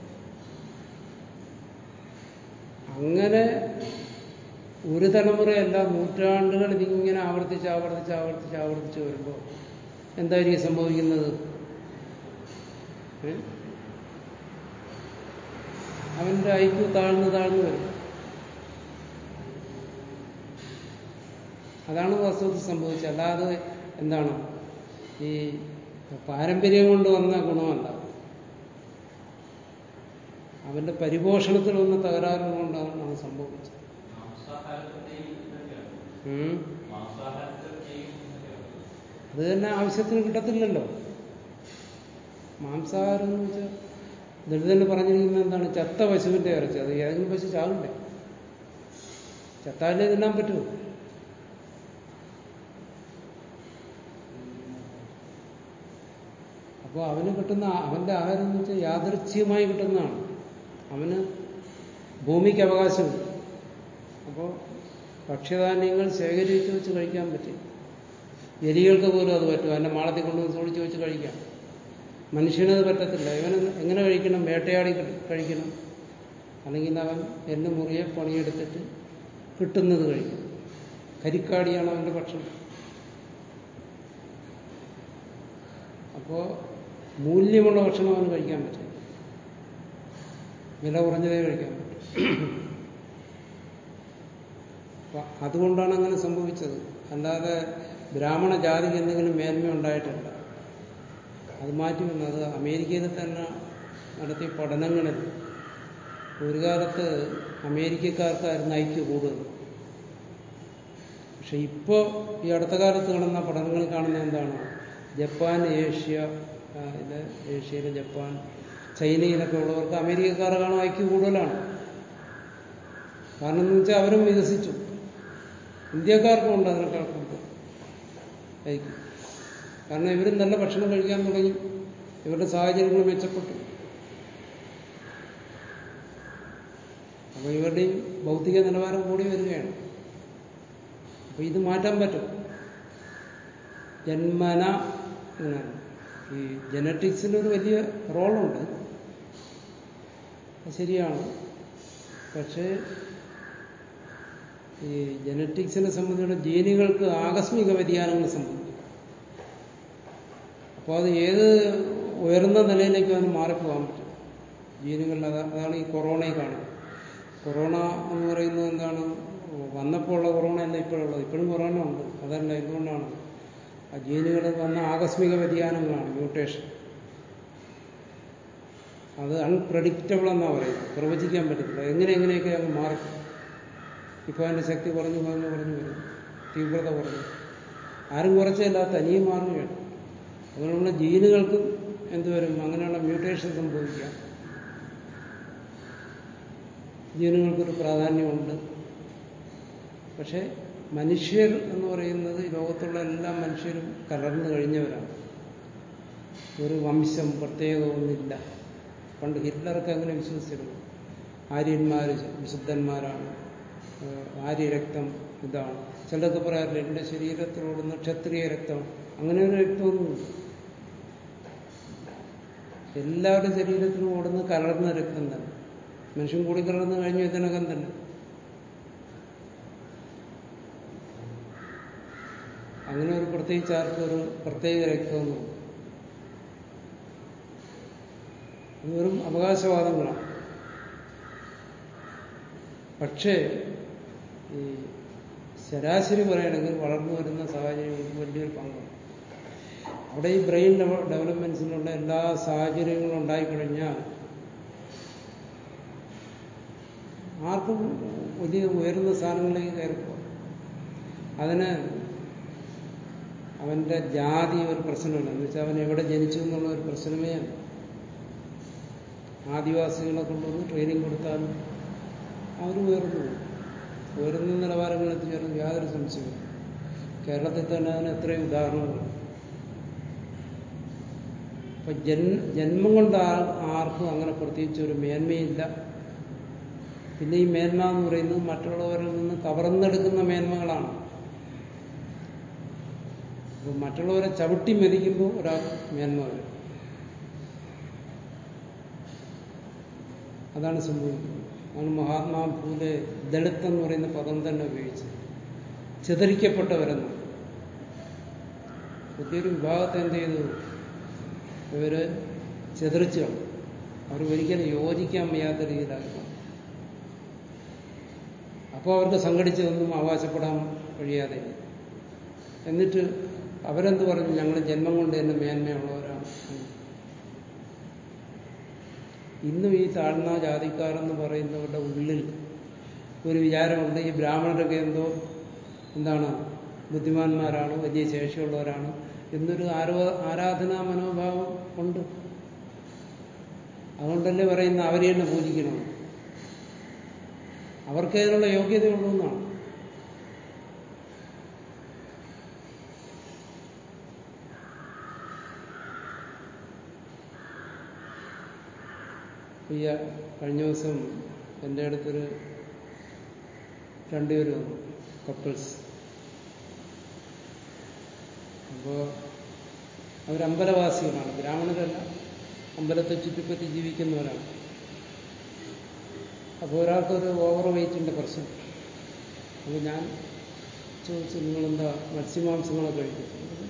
അങ്ങനെ ഒരു തലമുറയല്ല നൂറ്റാണ്ടുകൾ ഇതിങ്ങനെ ആവർത്തിച്ച് ആവർത്തിച്ച് ആവർത്തിച്ച് ആവർത്തിച്ച് വരുമ്പോൾ എന്തായിരിക്കും സംഭവിക്കുന്നത് അവന്റെ ഐക്യു താഴ്ന്നു താഴ്ന്നു വരും അതാണ് വാസ്തവത്തിൽ സംഭവിച്ചത് അല്ലാതെ എന്താണ് ഈ പാരമ്പര്യം കൊണ്ട് വന്ന ഗുണമല്ല അവന്റെ പരിപോഷണത്തിൽ വന്ന തകരാറ് കൊണ്ടാണ് അത് സംഭവിച്ചത് അത് തന്നെ ആവശ്യത്തിന് കിട്ടത്തില്ലല്ലോ മാംസാഹാരം എന്ന് വെച്ചാൽ ദളിതന് പറഞ്ഞിരിക്കുന്നത് എന്താണ് ചത്ത പശുവിന്റെ ഇറച്ചി അത് ഏതെങ്കിലും പശു ചാകണ്ടേ ചത്താലേ തിന്നാൻ പറ്റുമോ അപ്പോൾ അവന് കിട്ടുന്ന അവന്റെ ആഹാരം എന്ന് വെച്ചാൽ യാദൃച്ഛികമായി കിട്ടുന്നതാണ് അവന് ഭൂമിക്ക് അവകാശമില്ല അപ്പോൾ ഭക്ഷ്യധാന്യങ്ങൾ ശേഖരിച്ച് വെച്ച് കഴിക്കാൻ പറ്റും എലികൾക്ക് പോലും അത് പറ്റും അതിന്റെ മാളത്തിൽ കൊണ്ടുവന്ന് സൂക്ഷിച്ച് വെച്ച് കഴിക്കാം മനുഷ്യനത് പറ്റത്തില്ല ഇവന് എങ്ങനെ കഴിക്കണം വേട്ടയാടി കഴിക്കണം അല്ലെങ്കിൽ അവൻ എന്നെ മുറിയെ പണിയെടുത്തിട്ട് കിട്ടുന്നത് കഴിക്കും കരിക്കാടിയാണ് അവന്റെ ഭക്ഷണം അപ്പോ മൂല്യമുള്ള ഭക്ഷണം അവന് കഴിക്കാൻ പറ്റും വില കുറഞ്ഞതേ കഴിക്കാൻ പറ്റും അപ്പൊ അതുകൊണ്ടാണ് അങ്ങനെ സംഭവിച്ചത് അല്ലാതെ ബ്രാഹ്മണ ജാതിക്ക് എന്തെങ്കിലും മേന്മ ഉണ്ടായിട്ടില്ല അത് മാറ്റി വന്നു അത് അമേരിക്കയിൽ തന്നെ നടത്തിയ പഠനങ്ങളിൽ ഒരു കാലത്ത് അമേരിക്കക്കാർക്കായിരുന്നു ഐക്യം കൂടുതൽ പക്ഷെ ഇപ്പോൾ ഈ അടുത്ത കാലത്ത് നടന്ന പഠനങ്ങൾ കാണുന്ന എന്താണ് ജപ്പാൻ ഏഷ്യ ഇത് ഏഷ്യയിലെ ജപ്പാൻ ചൈനയിലൊക്കെ ഉള്ളവർക്ക് അമേരിക്കക്കാരെക്കാളും ഐക്യം കൂടുതലാണ് കാരണം എന്ന് വെച്ചാൽ അവരും വികസിച്ചു ഇന്ത്യക്കാർക്കും ഉണ്ട് അതിനേക്കാൾ കൂടുതൽ ഐക്യം കാരണം ഇവരും നല്ല ഭക്ഷണം കഴിക്കാൻ തുടങ്ങി ഇവരുടെ സാഹചര്യങ്ങൾ മെച്ചപ്പെട്ടു അപ്പൊ ഇവരുടെയും ഭൗതിക നിലവാരം കൂടി വരികയാണ് അപ്പൊ ഇത് മാറ്റാൻ പറ്റും ജന്മന ഇങ്ങനെയാണ് ഈ ജനറ്റിക്സിന് ഒരു വലിയ റോളുണ്ട് ശരിയാണ് പക്ഷേ ഈ ജനറ്റിക്സിനെ സംബന്ധിച്ചുള്ള ജീനുകൾക്ക് ആകസ്മിക വ്യതിയാനങ്ങൾ സംഭവിക്കും അപ്പോൾ അത് ഏത് ഉയർന്ന നിലയിലേക്ക് അവന് മാറിപ്പോകാൻ പറ്റും ജീനുകളിൽ അതാണ് ഈ കൊറോണയിൽ കാണുന്നത് കൊറോണ എന്ന് പറയുന്നത് എന്താണ് വന്നപ്പോൾ ഉള്ള കൊറോണ അല്ല ഇപ്പോഴുള്ളത് ഇപ്പോഴും കൊറോണ ഉണ്ട് അതല്ല എന്തുകൊണ്ടാണ് ആ ജീനുകളിൽ വന്ന ആകസ്മിക വ്യതിയാനങ്ങളാണ് മ്യൂട്ടേഷൻ അത് അൺപ്രഡിക്റ്റബിൾ എന്നാ പറയുന്നത് പ്രവചിക്കാൻ പറ്റത്തില്ല എങ്ങനെ എങ്ങനെയൊക്കെ അങ്ങ് മാറി ഇപ്പൊ അതിന്റെ ശക്തി കുറഞ്ഞു കുറഞ്ഞു കുറഞ്ഞു വരും തീവ്രത കുറഞ്ഞു ആരും കുറച്ചല്ല തനിയെ മാറുകയാണ് അതുകൊണ്ടുള്ള ജീനുകൾക്കും എന്തുവരും അങ്ങനെയുള്ള മ്യൂട്ടേഷൻ സംഭവിക്കാം ജീനുകൾക്കൊരു പ്രാധാന്യമുണ്ട് പക്ഷെ മനുഷ്യർ എന്ന് പറയുന്നത് ലോകത്തുള്ള എല്ലാ മനുഷ്യരും കലർന്നു കഴിഞ്ഞവരാണ് ഒരു വംശം പ്രത്യേകമൊന്നുമില്ല പണ്ട് ഹിറ്റ്ലർക്ക് അങ്ങനെ വിശ്വസിച്ചിരുന്നു ആര്യന്മാർ വിശുദ്ധന്മാരാണ് ആര്യരക്തം ഇതാണ് ചിലതൊക്കെ പറയാറില്ല എന്റെ ശരീരത്തിലോടുന്ന ക്ഷത്രിയ രക്തം അങ്ങനെ ഒരു രക്തമൊന്നുമില്ല എല്ലാവരുടെ ശരീരത്തിലും ഓടുന്ന കലർന്ന രക്തം തന്നെ മനുഷ്യൻ കൂടി കലർന്നു കഴിഞ്ഞു ഇതിനകം തന്നെ അങ്ങനെ ഒരു പ്രത്യേകിച്ച് ആർക്കും ഒരു പ്രത്യേക രക്തമൊന്നും അത് വെറും അവകാശവാദങ്ങളാണ് പക്ഷേ ഈ ശരാശരി പറയുകയാണെങ്കിൽ വളർന്നു വരുന്ന സാഹചര്യങ്ങൾക്ക് വലിയൊരു പങ്കാണ് അവിടെ ഈ ബ്രെയിൻ ഡെവലപ്മെന്റ്സിനുള്ള എല്ലാ സാഹചര്യങ്ങളും ഉണ്ടായിക്കഴിഞ്ഞാൽ ആർക്കും വലിയ ഉയർന്ന സ്ഥാനങ്ങളിലേക്ക് കയറിപ്പോ അതിന് അവന്റെ ജാതി ഒരു പ്രശ്നമല്ല എന്ന് വെച്ചാൽ അവൻ എവിടെ ജനിച്ചു എന്നുള്ള ഒരു പ്രശ്നമേ അല്ല ആദിവാസികളെ കൊണ്ടുവന്ന് ട്രെയിനിങ് കൊടുത്താലും അവർ ഉയർന്നു പോകും ഉയർന്ന നിലവാരങ്ങളിൽ എത്തിച്ചേർന്ന് യാതൊരു സംശയവും കേരളത്തിൽ തന്നെ അതിന് എത്രയും ഉദാഹരണങ്ങൾ അപ്പൊ ജന്മം കൊണ്ട് ആർക്കും അങ്ങനെ പ്രത്യേകിച്ച് ഒരു മേന്മയില്ല പിന്നെ ഈ മേന്മ എന്ന് പറയുന്നത് മറ്റുള്ളവരിൽ നിന്ന് കവർന്നെടുക്കുന്ന മേന്മകളാണ് അപ്പോൾ മറ്റുള്ളവരെ ചവിട്ടി മെതിക്കുമ്പോൾ ഒരാൾ മേന്മ വരും അതാണ് സംഭവിക്കുന്നത് ആണ് മഹാത്മാ ഫൂലെ ദളിത് എന്ന് പറയുന്ന പദം തന്നെ ഉപയോഗിച്ചത് ചിതറിക്കപ്പെട്ടവരെന്ന് പുതിയൊരു വിഭാഗത്തെ എന്ത് ചെയ്തു ഇവര് ചിതറിച്ചു അവർ ഒരിക്കലും യോജിക്കാൻ വയ്യാത്ത രീതിയിലാക്കി അപ്പോൾ അവർക്ക് സംഘടിച്ചതൊന്നും അവകാശപ്പെടാൻ കഴിയാതെ എന്നിട്ട് അവരെന്ത് പറഞ്ഞു ഞങ്ങൾ ജന്മം കൊണ്ട് തന്നെ മേന്മയുള്ളവരാണ് ഇന്നും ഈ താഴ്ന്ന ജാതിക്കാരെന്ന് പറയുന്നവരുടെ ഉള്ളിൽ ഒരു വിചാരമുണ്ട് ഈ ബ്രാഹ്മണരൊക്കെ എന്തോ എന്താണ് ബുദ്ധിമാന്മാരാണ് വലിയ ശേഷിയുള്ളവരാണ് എന്നൊരു ആരോ ആരാധനാ മനോഭാവം ഉണ്ട് അതുകൊണ്ടല്ലേ പറയുന്ന അവരെ തന്നെ പൂജിക്കണം അവർക്ക് അതിനുള്ള യോഗ്യതയുള്ളൂ എന്നാണ് ഈ കഴിഞ്ഞ ദിവസം എൻ്റെ അടുത്തൊരു രണ്ടുപേര് വന്നു കപ്പിൾസ് അപ്പോൾ അവരമ്പലവാസികളാണ് ബ്രാഹ്മണരല്ല അമ്പലത്തെ ചുറ്റിപ്പറ്റി ജീവിക്കുന്നവരാണ് അപ്പോൾ ഒരാൾക്കൊരു ഓവർ വെയിറ്റിൻ്റെ പ്രശ്നം അപ്പോൾ ഞാൻ ചോദിച്ചു നിങ്ങളെന്താ മത്സ്യമാംസങ്ങളൊക്കെ കഴിക്കും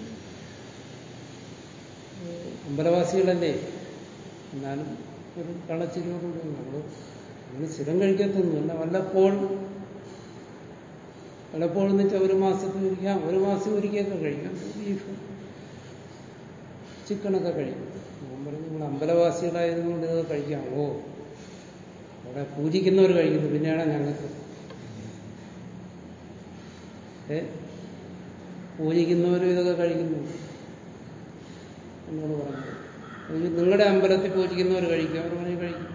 അമ്പലവാസികളല്ലേ എന്നാലും ഒരു കളച്ചിരിയോടുകൂടി നമ്മൾ നമ്മൾ സ്ഥിരം കഴിക്കത്തൊന്നുമില്ല വല്ലപ്പോഴും വല്ലപ്പോഴും എന്ന് വെച്ചാൽ ഒരു മാസത്തിൽ ഒരിക്കാം ഒരു മാസം ഒരിക്കലൊക്കെ കഴിക്കാം ബീഫ് ചിക്കനൊക്കെ കഴിക്കും ഞാൻ പറഞ്ഞു നിങ്ങൾ അമ്പലവാസികളായതുകൊണ്ട് ഇതൊക്കെ കഴിക്കാം ഓ അവിടെ പൂജിക്കുന്നവർ കഴിക്കുന്നു പിന്നെയാണ് ഞങ്ങൾക്ക് ഏ പൂജിക്കുന്നവരും ഇതൊക്കെ കഴിക്കുന്നു എന്നോട് പറഞ്ഞു എനിക്ക് നിങ്ങളുടെ അമ്പലത്തിൽ പൂജിക്കുന്നവർ കഴിക്കും അവർ പറഞ്ഞു കഴിക്കും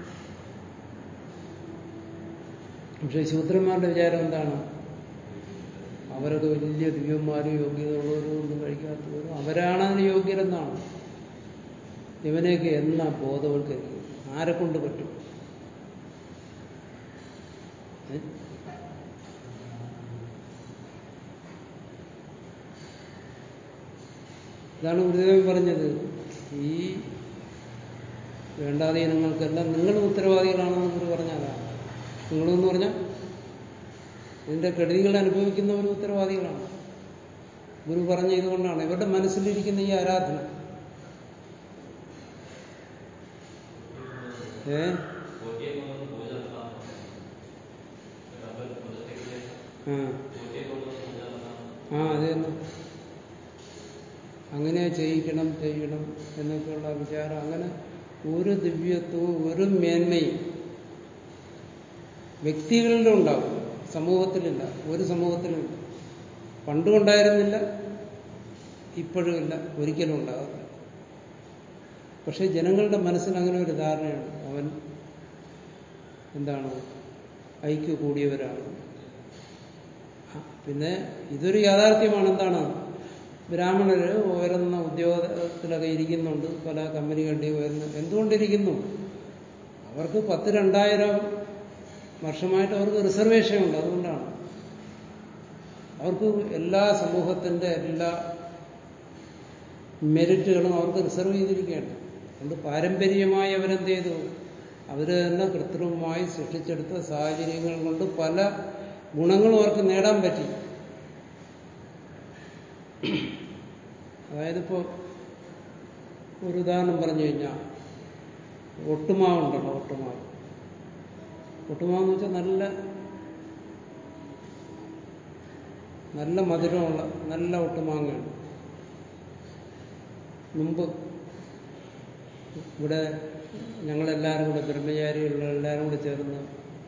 പക്ഷെ ശൂദ്രന്മാരുടെ വിചാരം എന്താണ് അവരൊക്കെ വലിയ ദിവ്യന്മാരും യോഗ്യതയുള്ളവരും ഒന്നും കഴിക്കാത്തവരും അവരാണ് അതിന് യോഗ്യരെന്നാണ് ഇവനെയൊക്കെ എന്നാ ബോധവൽക്കരിക്കും ആരെ കൊണ്ട് പറ്റും ഇതാണ് ഗുരുദേവൻ പറഞ്ഞത് ഈ വേണ്ടാധീനങ്ങൾക്കെല്ലാം നിങ്ങളും ഉത്തരവാദികളാണെന്ന് ഗുരു പറഞ്ഞതാണ് നിങ്ങളെന്ന് പറഞ്ഞാൽ ഇതിന്റെ കെടുതികൾ അനുഭവിക്കുന്നവർ ഉത്തരവാദികളാണ് ഗുരു പറഞ്ഞ ഇതുകൊണ്ടാണ് ഇവരുടെ മനസ്സിലിരിക്കുന്ന ഈ ആരാധന ഏ ആ ആ അത് തന്നെ അങ്ങനെ ചെയ്യിക്കണം ചെയ്യണം എന്നൊക്കെയുള്ള വിചാരം അങ്ങനെ ഒരു ദിവ്യത്വവും ഒരു മേന്മയും വ്യക്തികളിലും ഉണ്ടാവും സമൂഹത്തിലില്ല ഒരു സമൂഹത്തിലും പണ്ടുമുണ്ടായിരുന്നില്ല ഇപ്പോഴും ഇല്ല ഒരിക്കലും ഉണ്ടാകുന്നില്ല പക്ഷെ ജനങ്ങളുടെ മനസ്സിൽ അങ്ങനെ ഒരു ധാരണയാണ് അവൻ എന്താണ് ഐക്യ കൂടിയവരാണ് പിന്നെ ഇതൊരു യാഥാർത്ഥ്യമാണ് എന്താണ് ബ്രാഹ്മണര് ഉയർന്ന ഉദ്യോഗത്തിലൊക്കെ ഇരിക്കുന്നുണ്ട് പല കമ്പനികളുടെയും ഉയർന്ന എന്തുകൊണ്ടിരിക്കുന്നു അവർക്ക് പത്ത് രണ്ടായിരം വർഷമായിട്ട് അവർക്ക് റിസർവേഷൻ ഉണ്ട് അതുകൊണ്ടാണ് അവർക്ക് എല്ലാ സമൂഹത്തിന്റെ എല്ലാ മെരിറ്റുകളും അവർക്ക് റിസർവ് ചെയ്തിരിക്കുകയാണ് അതുകൊണ്ട് പാരമ്പര്യമായി അവരെന്ത് ചെയ്തു അവര് തന്നെ കൃത്രിമമായി സൃഷ്ടിച്ചെടുത്ത സാഹചര്യങ്ങൾ കൊണ്ട് പല ഗുണങ്ങളും അവർക്ക് നേടാൻ പറ്റി അതായത് ഇപ്പോൾ ഒരു ഉദാഹരണം പറഞ്ഞു കഴിഞ്ഞാൽ ഒട്ടുമാവുണ്ടല്ലോ ഒട്ടുമാവ് ഒട്ടുമാവെന്ന് വെച്ചാൽ നല്ല നല്ല മധുരമുള്ള നല്ല ഒട്ടുമാങ്ങയാണ് മുമ്പ് ഇവിടെ ഞങ്ങളെല്ലാവരും കൂടെ ബ്രഹ്മചാരികളെല്ലാവരും കൂടെ ചേർന്ന്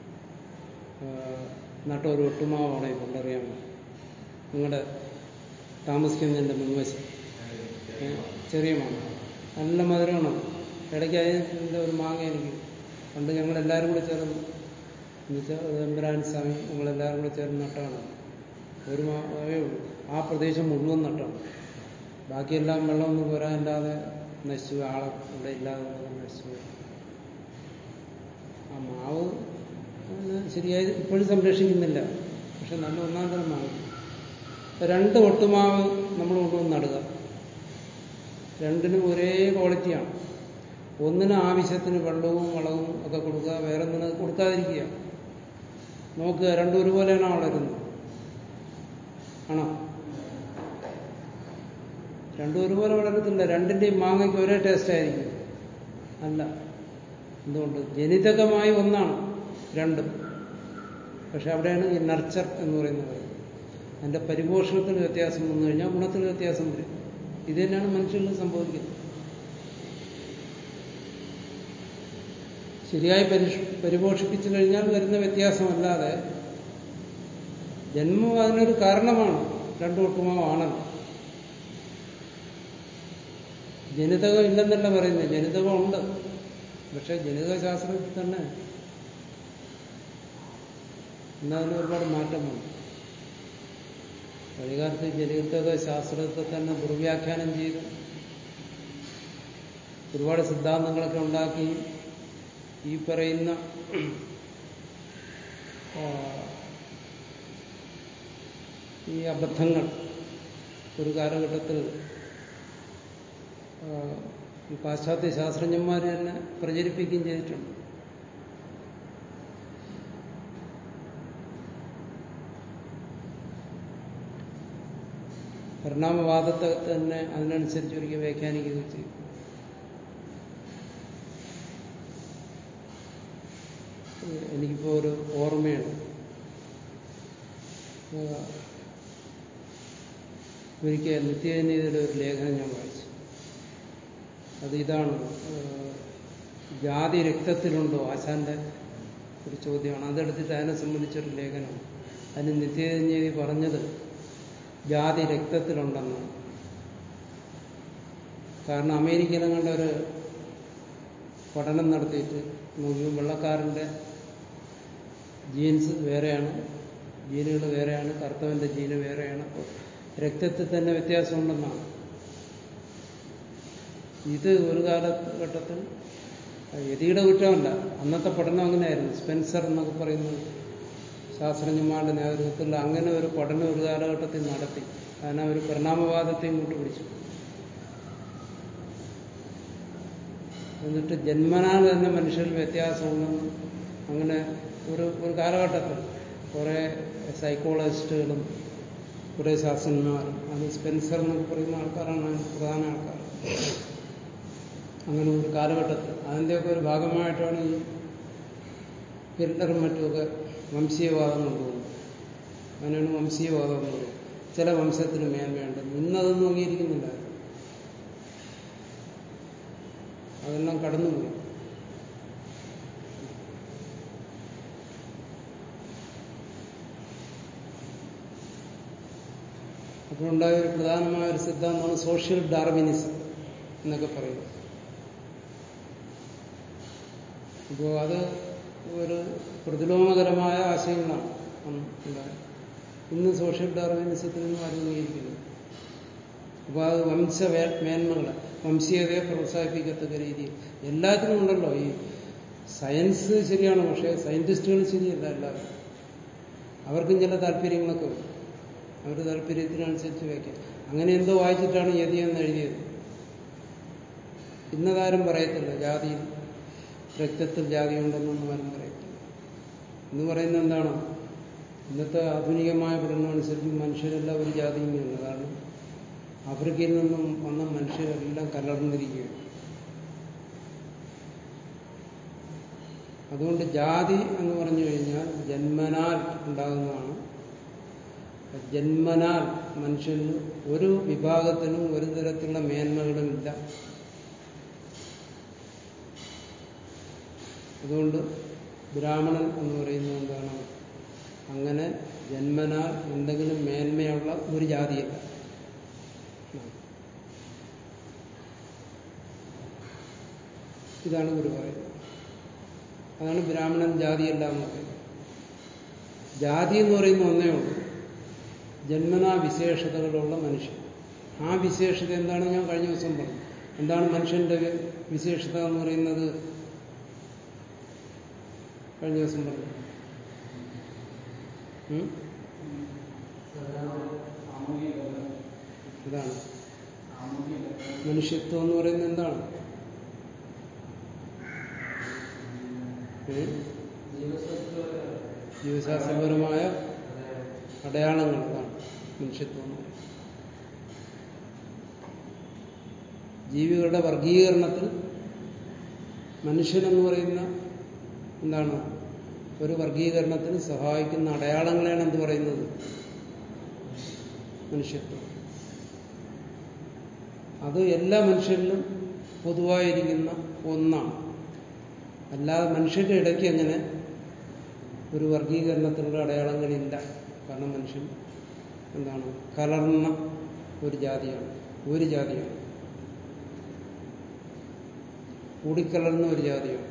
നട്ട ഒരു ഒട്ടുമാവാണ് ഈ കൊണ്ടറിയാമോ നിങ്ങളുടെ താമസിക്കുന്നതിൻ്റെ മുൻവശം ചെറിയ മാങ്ങ നല്ല മധുരമാണ് ഇടയ്ക്ക് അതിൻ്റെ ഒരു മാങ്ങ എനിക്ക് പണ്ട് ഞങ്ങളെല്ലാവരും കൂടെ ചേർന്ന് എന്നുവെച്ചാൽ എമ്പരാൻ സ്വാമി ഞങ്ങളെല്ലാവരും കൂടെ ചേർന്ന് നട്ടാണ് ഒരു മാവേ ഉള്ളൂ ആ പ്രദേശം മുഴുവൻ നട്ടാണ് ബാക്കിയെല്ലാം വെള്ളമൊന്നും പോരാല്ലാതെ നശിച്ചു ആളെ ഇവിടെ ഇല്ലാതെ നശിച്ചു ആ മാവ് ശരിയായി ഇപ്പോഴും സംരക്ഷിക്കുന്നില്ല പക്ഷെ നല്ല ഒന്നാം തരം മാവ് രണ്ട് ഒട്ടുമാവ് നമ്മൾ കൊണ്ടുവന്ന് നടുക രണ്ടിനും ഒരേ ക്വാളിറ്റിയാണ് ഒന്നിന് ആവശ്യത്തിന് വെള്ളവും വളവും ഒക്കെ കൊടുക്കുക വേറെ ഒന്നിനും കൊടുക്കാതിരിക്കുക നോക്കുക രണ്ടും ഒരുപോലെയാണോ വളരുന്നത് ആണോ രണ്ടും ഒരുപോലെ വളരത്തില്ല രണ്ടിന്റെയും മാങ്ങയ്ക്ക് ഒരേ ടേസ്റ്റ് ആയിരിക്കും അല്ല എന്തുകൊണ്ട് ജനിതകമായി ഒന്നാണ് രണ്ടും പക്ഷെ അവിടെയാണ് ഈ നർച്ചർ എന്ന് പറയുന്നത് അതിന്റെ പരിപോഷണത്തിൽ വ്യത്യാസം വന്നു കഴിഞ്ഞാൽ ഗുണത്തിൽ വ്യത്യാസം വരും ഇത് തന്നെയാണ് മനുഷ്യരിൽ സംഭവിക്കുന്നത് ശരിയായി പരിഷ് പരിപോഷിപ്പിച്ചു കഴിഞ്ഞാൽ വരുന്ന വ്യത്യാസമല്ലാതെ ജന്മം അതിനൊരു കാരണമാണ് രണ്ടു ഒട്ടുമാവാണല്ലോ ജനിതകം ഇല്ലെന്നല്ല പറയുന്നത് ജനിതകം ഉണ്ട് പക്ഷെ ജനിതക ശാസ്ത്രത്തിൽ തന്നെ ഇന്നതിന് ഒരുപാട് മാറ്റം വന്നു വഴികാലത്ത് ജനിതക ശാസ്ത്രത്തെ തന്നെ ദുർവ്യാഖ്യാനം ചെയ്ത് ഒരുപാട് സിദ്ധാന്തങ്ങളൊക്കെ ഉണ്ടാക്കി ഈ പറയുന്ന ആ, ഈ അബദ്ധങ്ങൾ ഒരു കാലഘട്ടത്തിൽ ആ, ഈ പാശ്ചാത്യ ശാസ്ത്രജ്ഞന്മാർ തന്നെ പ്രചരിപ്പിക്കുകയും ചെയ്തിട്ടുണ്ട് പരിണാമവാദത്തെ തന്നെ അതിനനുസരിച്ച് ഒരിക്കൽ വ്യാഖ്യാനിക്കുകയും ചെയ്തു എനിക്കിപ്പോ ഒരു ഓർമ്മയാണ് ആ, ഒരിക്കൽ നിത്യനിധിയുടെ ഒരു ലേഖനം ഞാൻ വായിച്ചു അത് ഇതാണ് ആ, ജാതി രക്തത്തിലുണ്ടോ ആശാന്റെ ഒരു ചോദ്യമാണ് അതെടുത്തിട്ട് അതിനെ സംബന്ധിച്ചൊരു ലേഖനം അതിന് നിത്യനിധി പറഞ്ഞത് ജാതി രക്തത്തിലുണ്ടെന്നാണ് കാരണം അമേരിക്കയിലും കണ്ട ഒരു പഠനം നടത്തിയിട്ട് നോക്കി വെള്ളക്കാരൻ്റെ ജീൻസ് വേറെയാണ് ജീനുകൾ വേറെയാണ് കറുത്തവന്റെ ജീന് വേറെയാണ് അപ്പോൾ രക്തത്തിൽ തന്നെ വ്യത്യാസമുണ്ടെന്നാണ് ഇത് ഒരു കാലഘട്ടത്തിൽ യതിയുടെ കുറ്റമല്ല അന്നത്തെ പഠനം അങ്ങനെയായിരുന്നു സ്പെൻസർ എന്നൊക്കെ പറയുന്ന ശാസ്ത്രജ്ഞന്മാരുടെ നേതൃത്വത്തിൽ അങ്ങനെ ഒരു പഠനം ഒരു കാലഘട്ടത്തിൽ നടത്തി കാരണം ഒരു പരിണാമവാദത്തെ ഇങ്ങോട്ട് പിടിച്ചു എന്നിട്ട് ജന്മനാൽ തന്നെ മനുഷ്യരിൽ വ്യത്യാസമുണ്ടെന്ന് അങ്ങനെ ഒരു ഒരു കാലഘട്ടത്തിൽ കുറെ സൈക്കോളജിസ്റ്റുകളും കുറെ ശാസ്ത്രജ്ഞന്മാരും അത് സ്പെൻസർ എന്നൊക്കെ പറയുന്ന ആൾക്കാരാണ് അതിന് പ്രധാന ആൾക്കാർ അങ്ങനെ ഒരു കാലഘട്ടത്തിൽ അതിൻ്റെയൊക്കെ ഒരു ഭാഗമായിട്ടാണ് ഈ ഹിറ്റ്ലറും മറ്റുമൊക്കെ വംശീയവാദം കൊണ്ടുപോകുന്നത് അതിനാണ് വംശീയവാദം എന്ന് പറയുന്നത് ചില വംശത്തിന് മേന്മയുണ്ട് ഇന്നതൊന്നും അംഗീകരിക്കുന്നില്ല അതെല്ലാം കടന്നുപോയി അതുകൊണ്ടായ ഒരു പ്രധാനമായ ഒരു സിദ്ധാന്തമാണ് സോഷ്യൽ ഡാർവിനിസം എന്നൊക്കെ പറയുന്നത് അപ്പോൾ അത് ഒരു പ്രതിലോമകരമായ ആശയങ്ങളാണ് അന്ന് ഉണ്ടായത് ഇന്ന് സോഷ്യൽ ഡാർവിനിസത്തിൽ നിന്നും ആരും അംഗീകരിക്കുന്നു അപ്പോൾ അത് വംശ മേന്മകൾ വംശീയതയെ പ്രോത്സാഹിപ്പിക്കത്തക്ക രീതിയിൽ എല്ലാത്തിനും ഉണ്ടല്ലോ ഈ സയൻസ് ശരിയാണ് പക്ഷേ സയന്റിസ്റ്റുകൾ ശരിയല്ല എല്ലാവരും അവർക്കും ചില താല്പര്യങ്ങളൊക്കെ വരും അവരുടെ താല്പര്യത്തിനനുസരിച്ച് വയ്ക്കാം അങ്ങനെ എന്തോ വായിച്ചിട്ടാണ് യതി എന്ന് എഴുതിയത് ഇന്നതാരും പറയത്തില്ല ജാതിയിൽ രക്തത്തിൽ ജാതി ഉണ്ടെന്നൊന്നും ആരും പറയത്തില്ല എന്ന് പറയുന്നത് എന്താണ് ഇന്നത്തെ ആധുനികമായ പഠനം അനുസരിച്ച് മനുഷ്യരെല്ലാം ഒരു ജാതിയുമില്ല കാരണം ആഫ്രിക്കയിൽ നിന്നും വന്ന മനുഷ്യരെല്ലാം കലർന്നിരിക്കുകയാണ് അതുകൊണ്ട് ജാതി എന്ന് പറഞ്ഞു കഴിഞ്ഞാൽ ജന്മനാൽ ഉണ്ടാകുന്നതാണ് ജന്മനാൽ മനുഷ്യന് ഒരു വിഭാഗത്തിനും ഒരു തരത്തിലുള്ള മേന്മകളുമില്ല അതുകൊണ്ട് ബ്രാഹ്മണൻ എന്ന് പറയുന്നത് എന്താണ് അങ്ങനെ ജന്മനാൽ എന്തെങ്കിലും മേന്മയുള്ള ഒരു ജാതിയല്ല ഇതാണ് ഗുരു പറയുന്നത് അതാണ് ബ്രാഹ്മണൻ ജാതിയല്ല എന്ന് പറയുന്നത് ജാതി എന്ന് പറയുന്ന ഒന്നേ ഉള്ളൂ ജന്മനാ വിശേഷതകളുള്ള മനുഷ്യൻ ആ വിശേഷത എന്താണ് ഞാൻ കഴിഞ്ഞ ദിവസം പറഞ്ഞു എന്താണ് മനുഷ്യന്റെ വിശേഷത എന്ന് പറയുന്നത് കഴിഞ്ഞ ദിവസം പറഞ്ഞു ഉം? ഇതാണ് മനുഷ്യത്വം എന്ന് പറയുന്നത് എന്താണ് ഏ? ജീവശാസ്ത്രപരമായ അടയാളങ്ങൾ ഇതാണ് മനുഷ്യത്വം എന്ന് പറയുന്നത് ജീവികളുടെ വർഗീകരണത്തിൽ മനുഷ്യനെന്ന് പറയുന്ന എന്താണ് ഒരു വർഗീകരണത്തിന് സഹായിക്കുന്ന അടയാളങ്ങളെയാണ് എന്ത് പറയുന്നത് മനുഷ്യത്വം അത് എല്ലാ മനുഷ്യരിലും പൊതുവായിരിക്കുന്ന ഒന്നാണ് അല്ലാതെ മനുഷ്യന്റെ ഇടയ്ക്ക് അങ്ങനെ ഒരു വർഗീകരണത്തിനുള്ള അടയാളങ്ങളില്ല കാരണം മനുഷ്യൻ എന്താണ് കലർന്ന ഒരു ജാതിയാണ് ഒരു ജാതിയാണ് കൂടിക്കലർന്ന ഒരു ജാതിയാണ്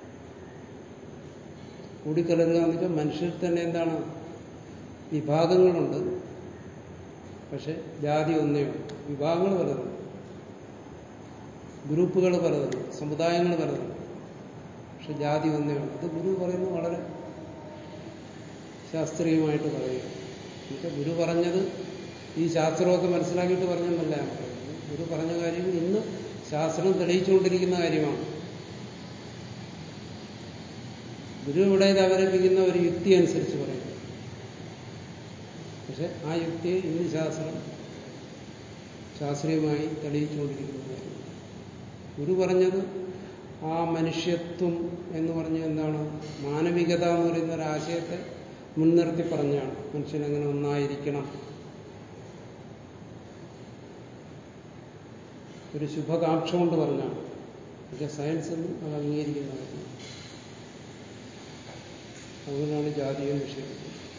കൂടിക്കലരുക എന്ന് വെച്ചാൽ മനുഷ്യർ തന്നെ എന്താണ് വിഭാഗങ്ങളുണ്ട് പക്ഷെ ജാതി ഒന്നേ ഉള്ളൂ വിഭാഗങ്ങൾ പലതുണ്ട് ഗ്രൂപ്പുകൾ പലതുണ്ട് സമുദായങ്ങൾ പലതുണ്ട് പക്ഷെ ജാതി ഒന്നേ ഉള്ളൂ ഇത് ഗുരു പറയുന്നത് വളരെ ശാസ്ത്രീയമായിട്ട് പറയുക എന്നുവെച്ചാൽ ഗുരു പറഞ്ഞത് ഈ ശാസ്ത്രമൊക്കെ മനസ്സിലാക്കിയിട്ട് പറഞ്ഞെന്നല്ല ഞാൻ പറയുന്നത് ഗുരു പറഞ്ഞ കാര്യം ഇന്ന് ശാസ്ത്രം തെളിയിച്ചുകൊണ്ടിരിക്കുന്ന കാര്യമാണ് ഗുരു ഇവിടെ ഇത് അവലംബിക്കുന്ന ഒരു യുക്തി അനുസരിച്ച് പറയും പക്ഷെ ആ യുക്തിയെ ഇന്ന് ശാസ്ത്രം ശാസ്ത്രീയമായി തെളിയിച്ചുകൊണ്ടിരിക്കുന്ന കാര്യമാണ് ഗുരു പറഞ്ഞത് ആ മനുഷ്യത്വം എന്ന് പറഞ്ഞ എന്താണ് മാനവികത എന്ന് പറയുന്ന ഒരു ആശയത്തെ മുൻനിർത്തി പറഞ്ഞാണ് മനുഷ്യനെങ്ങനെ ഒന്നായിരിക്കണം ഒരു ശുഭകാംക്ഷ കൊണ്ട് പറഞ്ഞാണ് പക്ഷെ സയൻസ് ഒന്നും അത് അംഗീകരിക്കുന്ന കാര്യമാണ് അതുകൊണ്ടാണ് ജാതിയെ നിഷേധിക്കുന്നത്